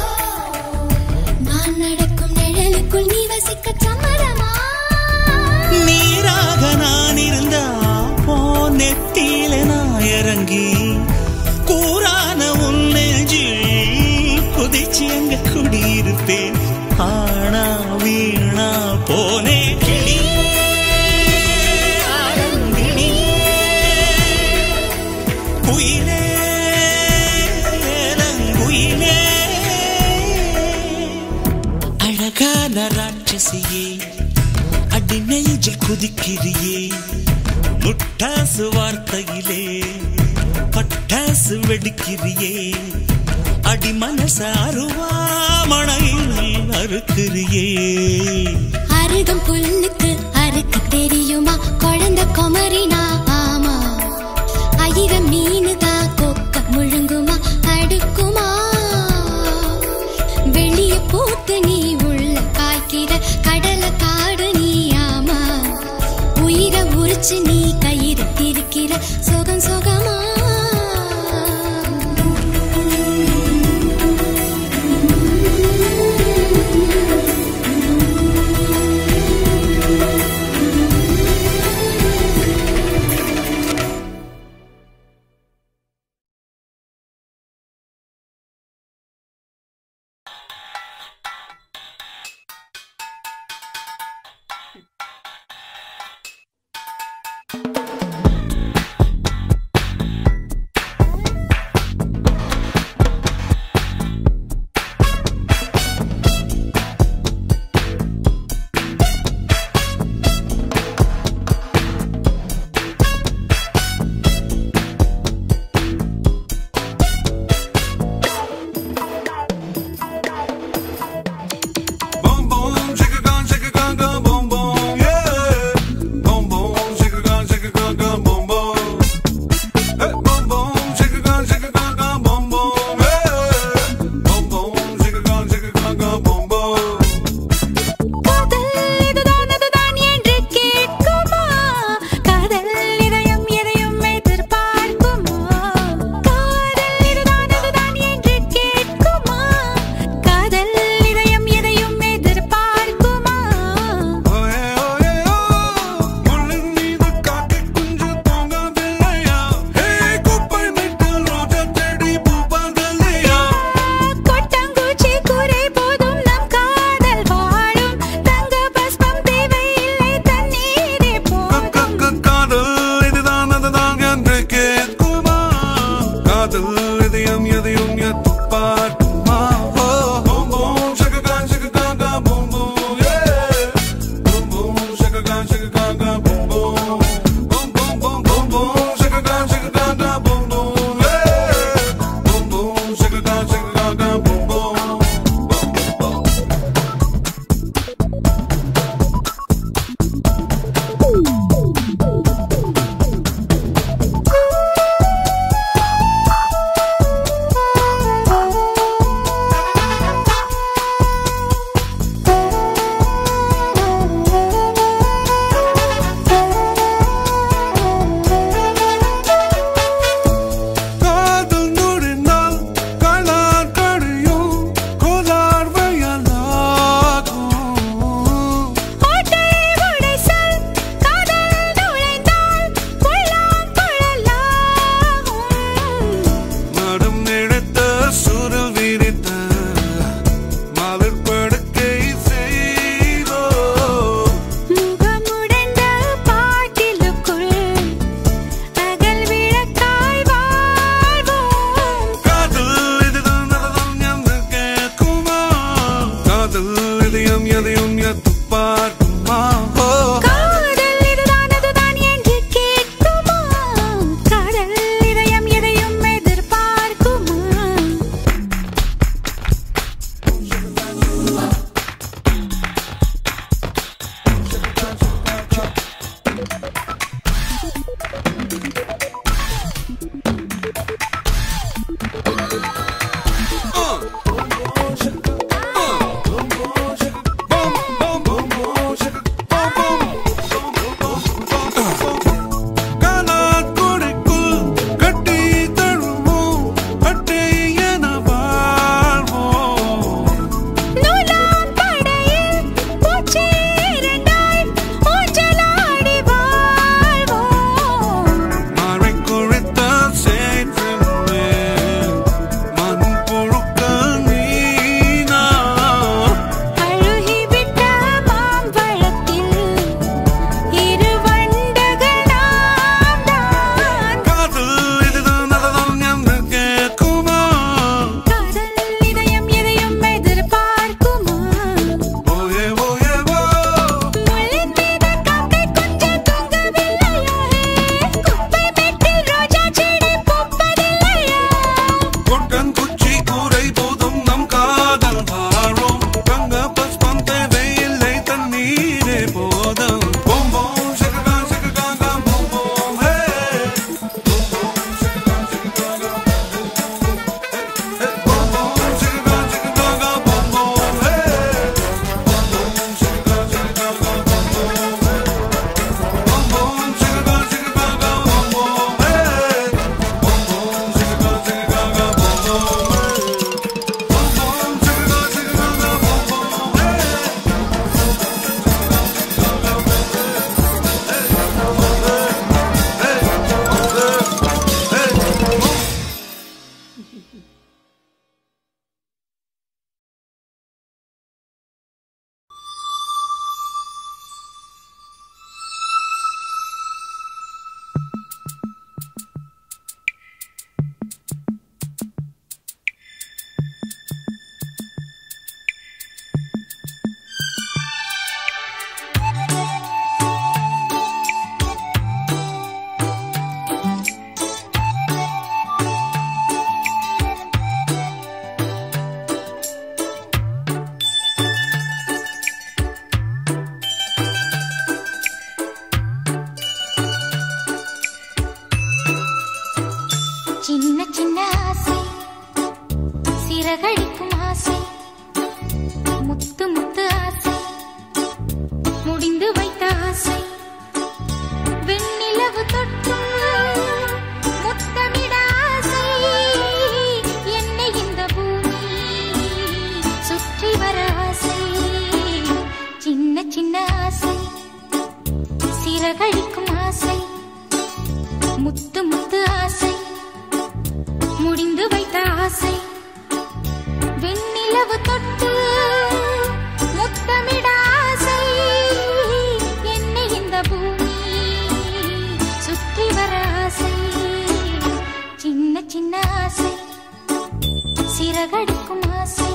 நான் நடக்கும் நிழலுக்குள் நீ வசிக்க சம்மதமா நீராக நான் இருந்தா போ நெத்தியில நான் இறங்கி கூறான உன் நெஞ்சில் குதிச்சு எங்க குடியிருப்பேன் ஆனா வீணா போனே கிளியே, ஆலங்கிளியே, குயிலே, ஏலங்குயிலே. அழகான ராட்சசியே அடி நெஞ்சில் குதிக்கிறியே முட்டாசு வார்த்தையிலே பட்டாசு வெடிக்கிறியே அடி மனச அருவாமணையில் அறுக்கிறியே அருகம் புல்லுக்கு அறுக்க தெரியுமா குழந்த குமரினா ஆமா ஆயிரம் மீனுதா கொக்க முழுங்குமா அடுக்குமா வெளிய சோகம் சோகமா வைத்த ஆசை வெண்ணிலவு தொட்டு முத்தமிட ஆசை என்னை இந்த பூமி சுற்றி வர ஆசை சின்ன சின்ன ஆசை சிறகடிக்கும் ஆசை முத்து முத்து ஆசை முடிந்து வைத்த ஆசை வெண்ணிலவு தொட்டு முத்தமிட ஆசை என்னை இந்த பூமி சுற்றி வர ஆசை சின்ன சின்ன ஆசை சிறகடிக்கும் ஆசை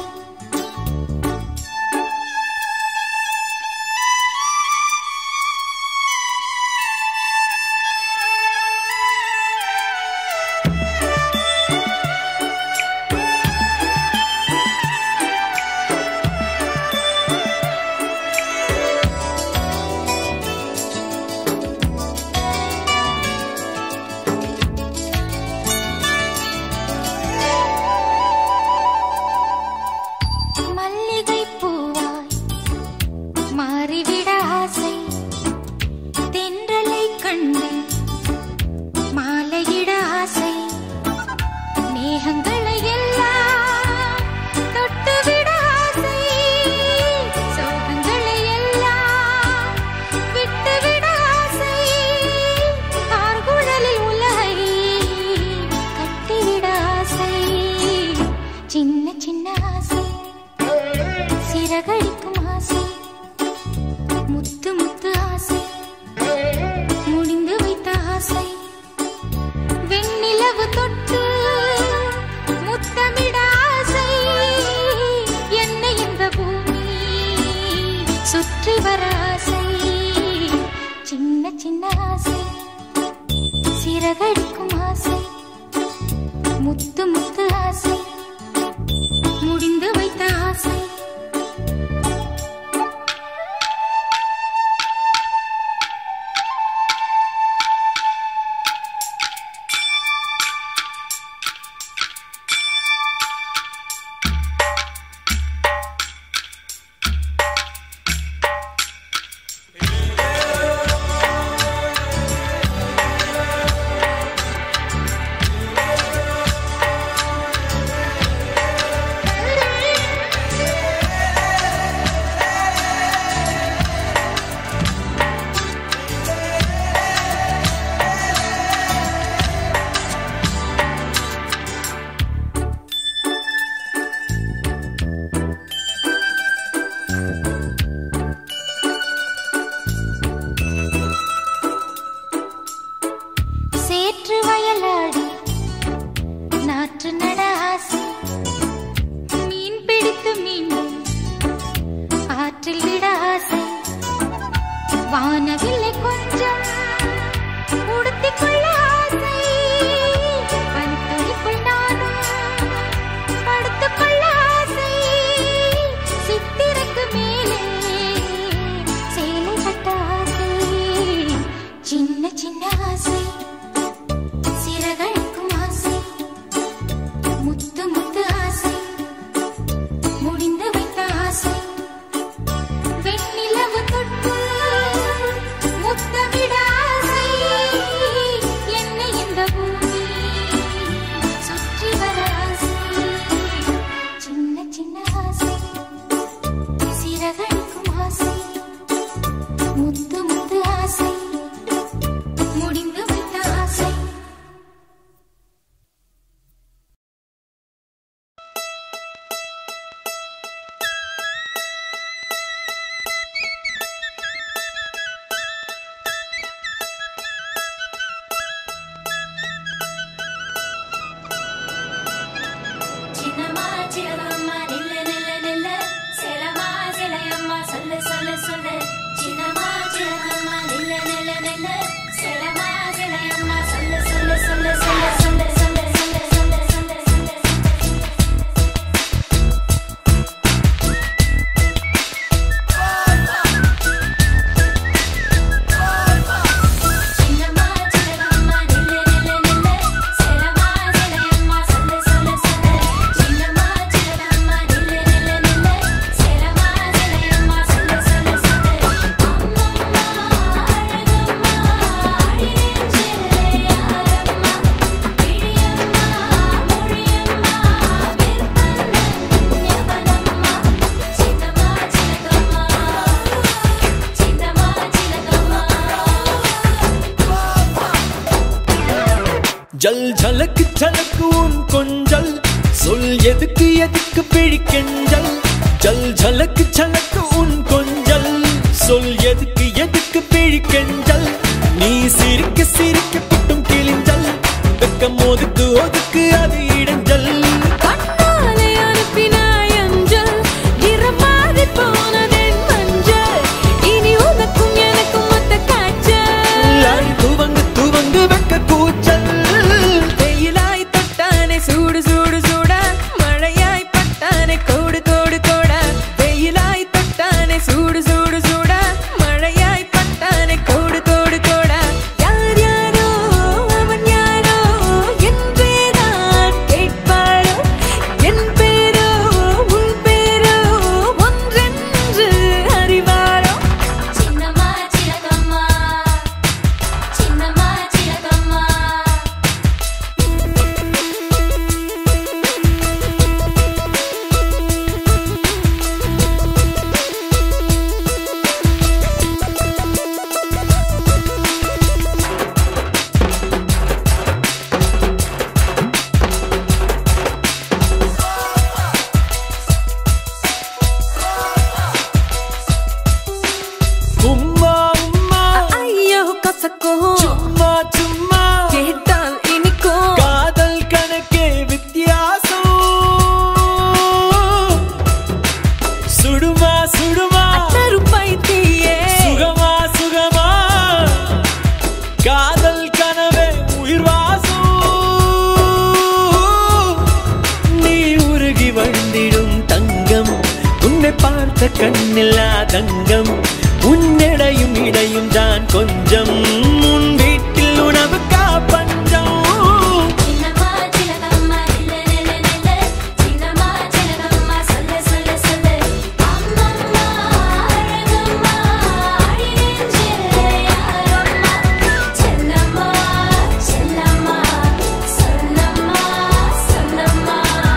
மல்லிகை பூவாய் மாறிவிட ஆசை தென்றலை கண்டு மாலையிட ஆசை மேகங்களை எல்லாம் தொட்டுவிட ஆசை சோகங்களை எல்லாம் விட்டுவிட ஆசை ஆர்குழலில் உலகை கட்டிவிட ஆசை சின்ன சின்ன ஆசை சிறகடிக்கும் ஆசை முத்து முத்து ஆசை முடிந்து வைத்த ஆசை வெண்ணிலவு தொட்டு முத்தமிட ஆசை என்னை இந்த பூமி சுற்றி வர ஆசை சின்ன சின்ன ஆசை சிறகடிக்கும் ஆசை முத்து முத்து ஆசை முடிந்து வைத்த ஆசை சேற்று வயலாடி நாற்று நட ஆசை மீன் பிடித்து மீண்டும் ஆற்றில் விட ஆசை வானவில்லை கொஞ்சம் உடுத்திக் கொள்ள ஆசை பனித்துளிக்குள் நானும் படுத்துக் கொள்ள ஆசை சித்திரக்கு மேலே சேலை கட்ட ஆசை சின்ன சின்ன ஆசை சிறகடிக்கும் ஆசை முத்து முத்து ஆசை முடிந்து வைத்த ஆசை வெண்ணிலவு தொட்டு முத்தமிட ஆசை என்னை இந்த பூமி சுற்றி வர ஆசை சின்ன சின்ன ஆசை சிறகடிக்கும் ஆசை முத்து முத்து ஆசை முடிந்து வைத்த ஆசை சின்னம்மா சின்னம்மா நில்ல நில்ல நில்ல சேலம்மா சேலையம்மா சொல்ல சொல்ல சொல்ல சின்னம்மா சின்னம்மா நில்ல நில்ல நில்ல சேலம்மா சேலையம்மா சொல்ல சொல்ல சொல்ல சொல்ல சொல்ல சொல்ல சொல்ல சொல்ல சொல்ல சொல்ல சின்னம்மா சின்னம்மா நில்ல நில்ல நில்ல சேலம்மா சேலையம்மா சொல்ல சொல்ல சொல்ல சின்னம்மா சின்னம்மா நில்ல நில்ல நில்ல சேலம்மா சேலையம்மா சொல்ல சொல்ல சொல்ல அம்மம்மா ஜல் ஜலக்கு ஜலக்கு உன் கொஞ்சல் சொல் எதுக்கு எதுக்கு பிழிக்கெஞ்சல் ஜல் ஜலக்கு ஜலக்கு உன் கொஞ்சல் சொல் எதுக்கு எதுக்கு பிழிக்கெஞ்சல் நீ சிரிக்க சிரிக்க புட்டும் கிழிஞ்சல் வெக்கம் ஒதுக்கு ஒதுக்கு அது இடைஞ்சல் கண்ணாலே அனுப்பினாய் அஞ்சல் நிறமாறி போனதென் மஞ்சள் இனி உனக்கும் எனக்கும் மொத்த காய்ச்சல் அடி துவங்கு துவங்கு வெக்க கூச்சல் வெயிலாய் தொட்டானே சூடு சூடு சூட மழையாய் பட்டானே கோடு கோடு கோட வெயிலாய் தொட்டானே சூடு சூடு சூட மழையாய் பட்டானே கோடு கோடு கோட யார் யாரோ அவன் யாரோ என்றேதான் கேட்பாரோ என் பேரோ உன் பேரோ ஒன்றென்று அறிவாரோ சின்னம்மா சிலகம்மா சின்னம்மா சிலகம்மா உம்மா உம்மா ஐயோ கசக்கோ சும்மா சும்மா கேட்டால் இனிக்கும் காதல் கணக்கே வித்தியாசம் சுடுமா சுடுமா கருப்பைத்தியே சுகமா சுகமா காதல் கனவே உயிர் வாசம் நீ உருகி வந்திடும் தங்கம் உன்னை பார்த்த கண்ணில்லா தங்கம் உன்னிடையும் இடையும் தான் கொஞ்சம் உன் வீட்டில் உணவுக்கா பஞ்சம் சின்னம்மா சிலகம்மா நில்லு நில்லு நில்லு சின்னம்மா சிலகம்மா சொல்லு சொல்லு சொல்லு அம்மம்மா அழகம்மா அடி நெஞ்சில் யாரம்மா செல்லம்மா செல்லம்மா சொல்லம்மா சொல்லம்மா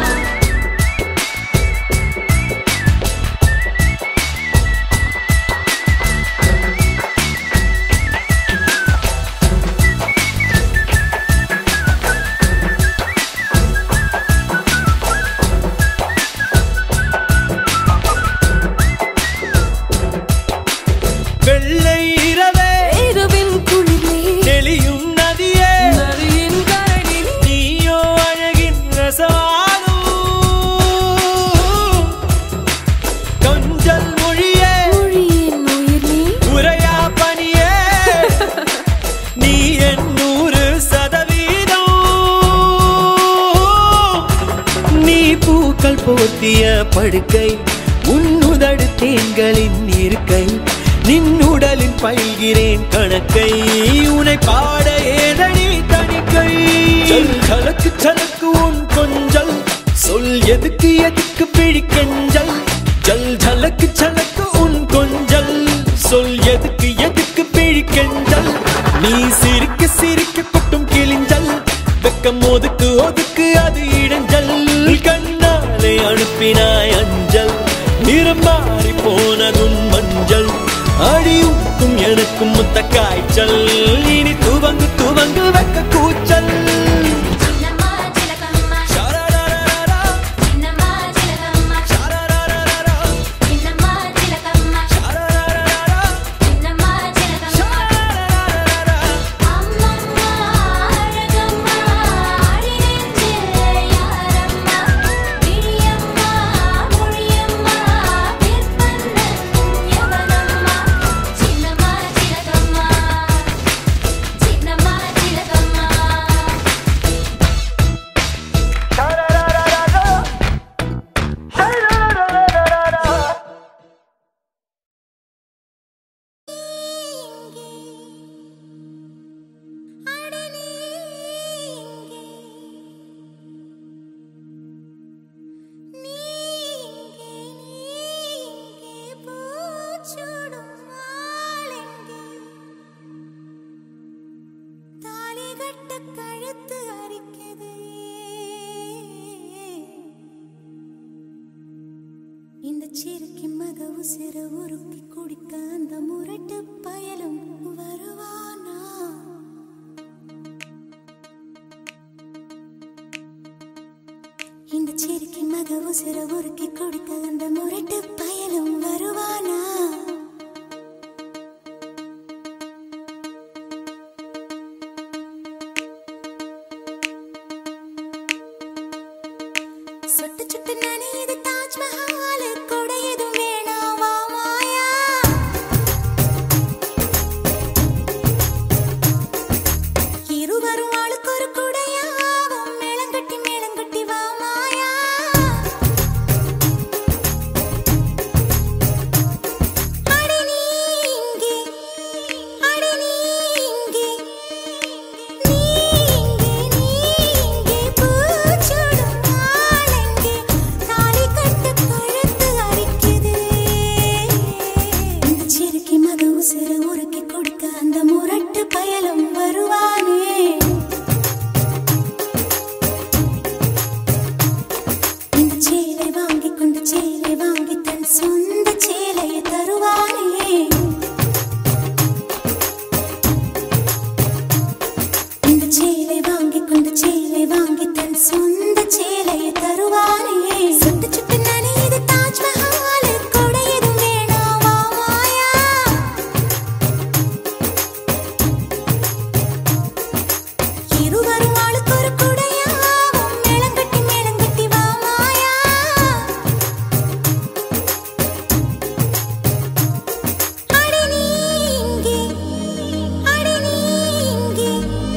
வெள்ளை இரவே இரவின் குளிரே தெளியும் நதியே நதியின் கரடில் நீயோ அழகின் ரசவாதம் கொஞ்சல் மொழியே மொழியின் உயிர் நீ உரையா பணியே நீ என் நூறு சதவீதம் நீ பூக்கள் போர்த்திய படுக்கை உன்னுதடு தேன்களின் இருக்கை நின்னுடலின் பயில்கிறேன் கணக்கை உனை பாட ஏதடி தணிக்கை ஜல் ஜலக்கு ஜலக்கு உன் கொஞ்சல் சொல் எதுக்கு எதுக்கு பிடிக்கெஞ்சல் ஜல் ஜலக்கு ஜலக்கு உன் கொஞ்சல் சொல் எதுக்கு எதுக்கு பிழிக்கெஞ்சல் நீ சிரிக்க சிரிக்க கொட்டும் கிழிஞ்சல் வெக்கம் ஒதுக்கு ஒதுக்கு அது இடைஞ்சல் கண்ணாலே அனுப்பினாய் அஞ்சல் நிறம் மாறி போனதுன் மஞ்சள் அடியுக்கும் எனக்கும் முத்த காய்ச்சல் இனி துவங்கு துவங்கு வெக்க கூச்சல் சின்னம்மா சிலகம்மா ஷரரரரரா, சின்னம்மா சிலகம்மா ஷரரரரரா, சின்னம்மா சிலகம்மா ஷரரரரரா, சின்னம்மா சிலகம்மா ஷரரரரரா. அம்மம்மா அழகம்மா அடி நெஞ்சில் யாரம்மா விழியம்மா மொழியம்மா பிற்பந்தன் யவனம்மா சின்னம்மா சிலகம்மா சின்னம்மா சிலகம்மா கழுத்து அரிக்குது இந்த சிறுக்கி மக உசிர உருக்கி குடிக்க அந்த முரட்டு பயலும் வருவானா சிரிக்கி மக உசிர உருக்கி கொடுக்க அந்த முரட்டு பயலும் வருவானா சுட்டு சுட்டு நனையுது தாஜ்மஹால் கொடையதும் வேணாவா மாயா இருவரும் ஆளுக்கு ஒரு குடையாவும் மேளங்கட்டி மேளங்கட்டி வா மாயா அடி நீ இங்கே அடி நீ இங்கே நீ இங்கே நீ இங்கே பூச்சூடும் நாளெங்கே தாலி கட்டு கழுத்து அரிக்குது இந்த சிறுக்கி மது உசிறு உருக்கி கொடுக்க அந்த முரட்டு பயலும் வருவானே இந்த சேலை வாங்கி கொண்டு சேலை வாங்கி தன் சொந்த சேலையை தருவானே இந்த சேலை வாங்கி கொண்டு சேலை வாங்கி தன் சொந்த சேலையை தருவானே சுட்டு சுட்டு நனையுது தாஜ்மஹால் கொடையதும் வேணாவா மாயா இருவரும் ஆளுக்கு ஒரு குடையாவும் மேளங்கட்டி மேளங்கட்டி வா மாயா அடி நீ இங்கே அடி நீ இங்கே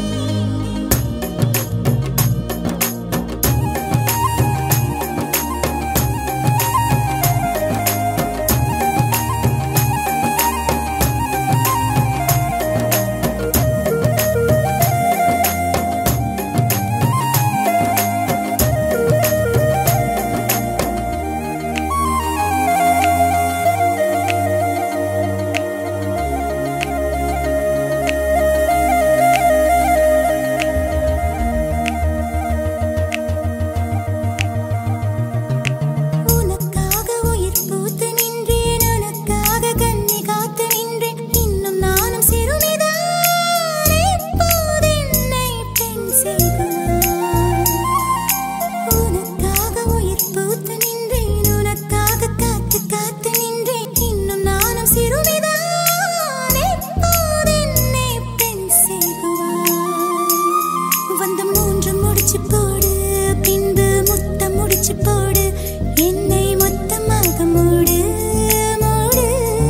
உனக்காக உயிர் பூத்து நின்றேன் உனக்காக கண்ணி காத்து நின்றேன் இன்னும் நானும் சிறுமிதான் இப்போது என்னை பெண் செய்வாய் உனக்காக உயிர் பூத்து நின்றேன் உனக்காக காத்து காத்து நின்றேன் இன்னும் நானும் சிறுமிதான் இப்போது என்னை பெண் செய்வாய் வந்த மூன்று முடிச்சு போடு பின்பு முத்தம் முடிச்சு போடு என்னை மொத்தமாக மூடு மூடு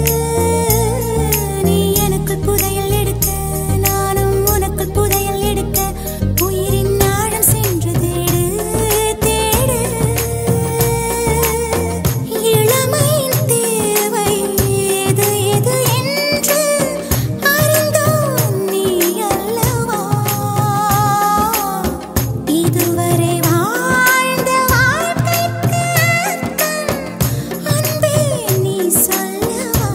நீ எனக்குள் புதையல் எடுக்க நானும் உனக்குள் புதையல் எடுக்க உயிரின் ஆழம் சென்று தேடு தேடு இளமையின் தேவை எது எது என்று அறிந்தோம் நீ அல்லவா இதுவரை வாழ்ந்த வாழ்க்கைக்கு அர்த்தம் அன்பே நீ சொல்லவா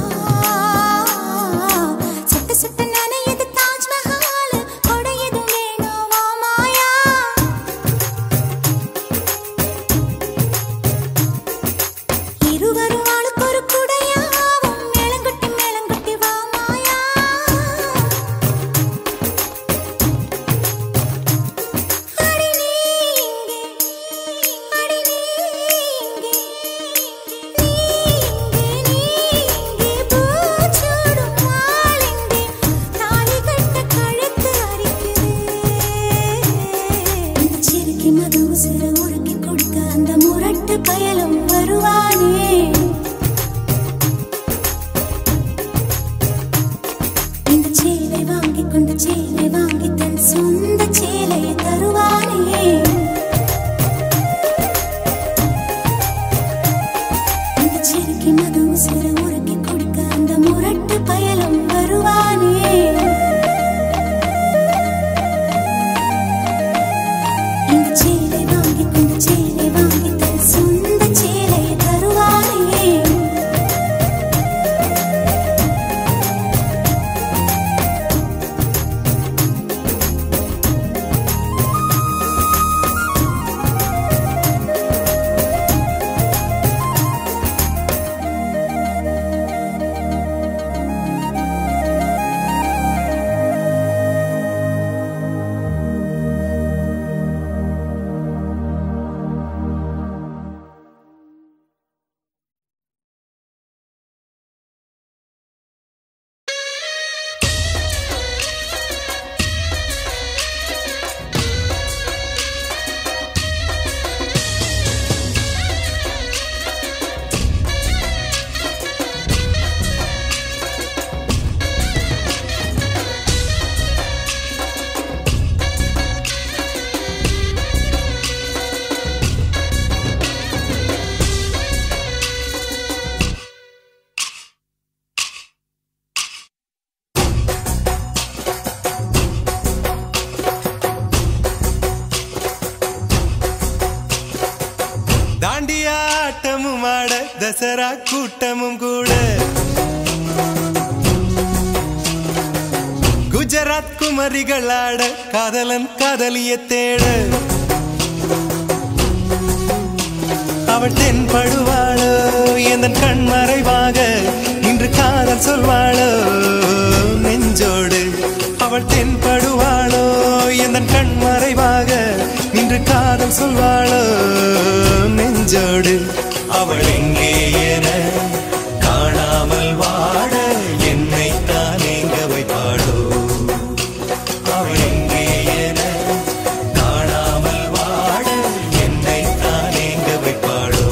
சுட்ட சுட்ட நனையுது தாஜ்மஹால் கொடையதும் வேணாவா மாயா இருவரும் ஆளுக்கு ஒரு குடையாவும் மேளங்கட்டி மேளங்கட்டி வா மாயா அடி நீ இங்கே அடி நீ இங்கே நீ இங்கே நீ இங்கே பூச்சூடும் நாளெங்கே தாலி கட்ட கழுத்து அரிக்குது இந்த சிறுக்கி மது உசிறு உருக்கி கொடுக்க அந்த முரட்டு பயலும் வருவானே இந்த சேலை வாங்கி கொண்டு சேலை வாங்கி தன் சொந்த சேலையை தருவானே இந்த சிறுக்கி மது உசிறு உருக்கி கொடுக்க அந்த முரட்டு பயலும் வருவானே இந்த சேலை வாங்கி கொண்டு சேலை வாங்கி தன் சொந்த சேலையை தருவானே தசரா கூட்டமும் கூட குஜராத் குமரிகள் ஆட காதலன் காதலிய தேட அவள் தென்படுவாளோ எந்த கண் மறைவாக இன்று காதல் சொல்வாளோ நெஞ்சோடு அவள் தென்படுவாளோ எந்த கண் மறைவாக இன்று காதல் சொல்வாளோ நெஞ்சோடு அவள் எங்கே என காணாமல் வாட என்னை தான் எங்க வைப்பாளோ அவள் எங்கே என காணாமல் வாட என்னை தான் எங்க வைப்பாளோ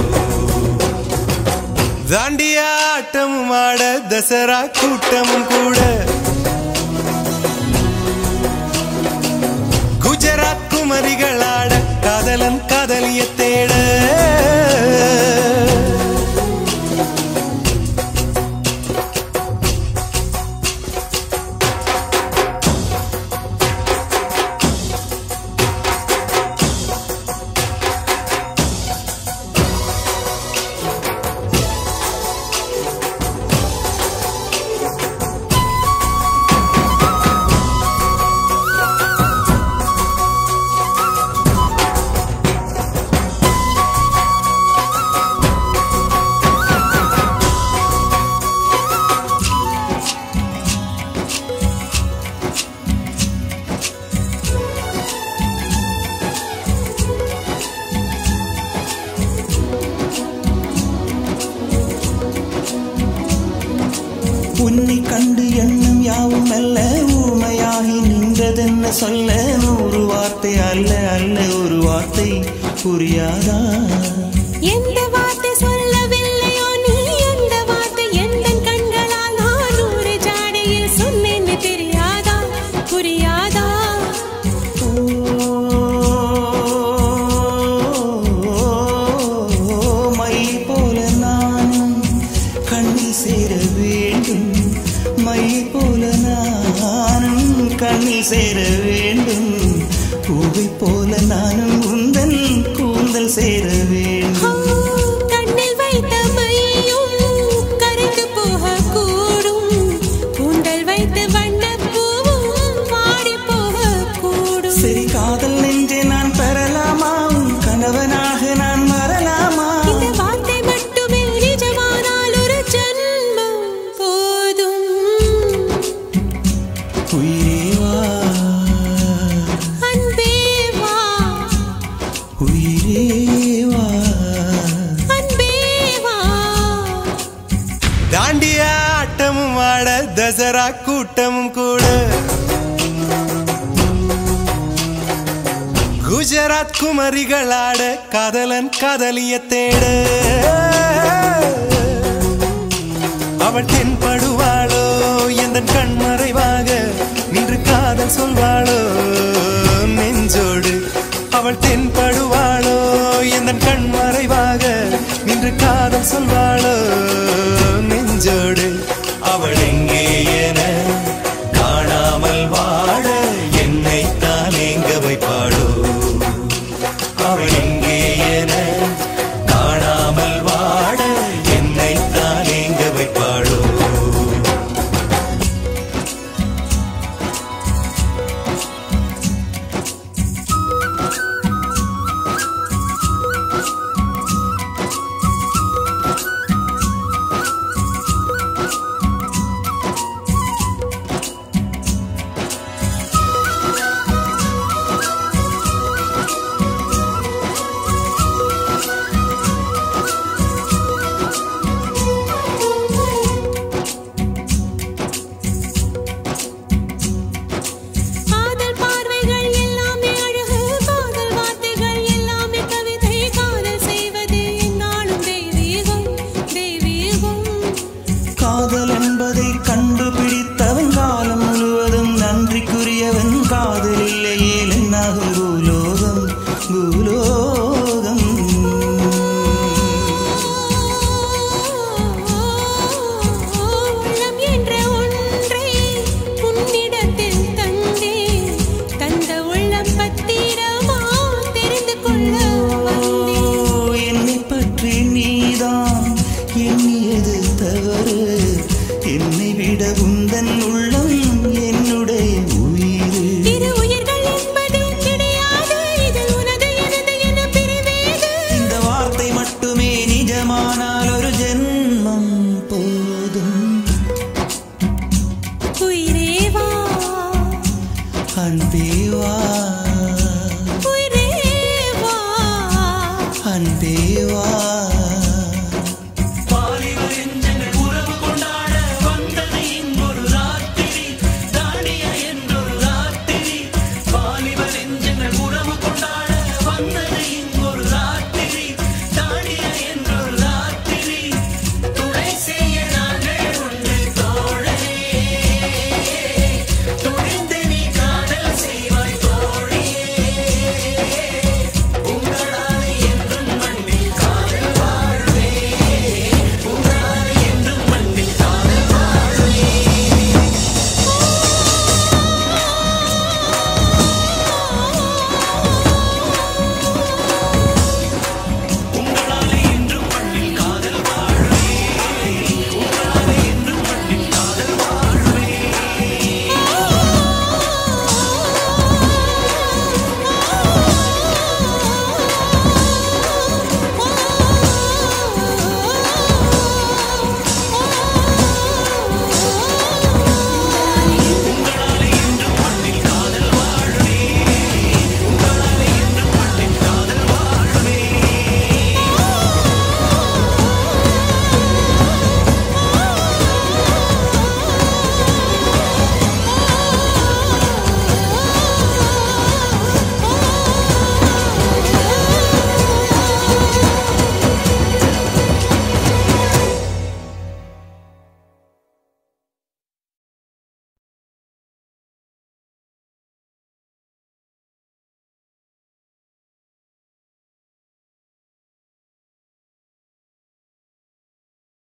தாண்டியா ஆட்டமும் ஆட தசரா கூட்டமும் கூட குஜராத் குமரிகள் ஆட காதலன் காதலிய தேட உன்னை கண்டு எண்ணம் யாவும் அல்ல ஊமையாகி நின்றதென்ன சொல்ல நூறு வார்த்தை அல்ல அல்ல ஒரு வார்த்தை புரியாதா எந்த வார்த்தை சொல்லவில்லையோ நீ அந்த வார்த்தை எந்த கண்களால் நான் நூறு ஜாடையில் சொன்னேன்னு தெரியாதா புரியாதா ஓ, மை போல நானும் கண்ணில் சேர வேண்டும் மை போல நானும் கண்ணில் சேர வேண்டும் பூவை போல நானும் உந்தன் கூந்தல் சேர வேண்டும் கண்ணில் வைத்த மையும் கரைந்து போகக்கூடும் கூந்தல் வைத்த வண்ணப்பூவும் வாடி போகக்கூடும் சரி காதல் நெஞ்சே நான் பெறலாமா உன் கணவனாக நான் வரலாமா இந்த வார்த்தை மட்டுமே நிஜமானால் ஒரு ஜன்மம் போதும் உயிரே வா அன்பே வா உயிரே வா அன்பே வா தாண்டிய ஆட்டமும் ஆட தசரா கூட்டமும் கூட குஜராத் குமரிகள் ஆட காதலன் காதலிய தேட அவள் தென்படுவாளோ எந்த கண் மறைவாக நின்று காதல் சொல்வாளோ நெஞ்சோடு அவள் தென்படுவாளோ எந்த கண் மறைவாக நின்று காதல் சொல்வாளோ நெஞ்சோடு அவள் எங்கே என காணாமல் வாட என்னை தான் எங்க வைப்பாளோ அவள் எங்கே என காணாமல் வாட என்னை தான் எங்க வைப்பாளோ அன்பேவா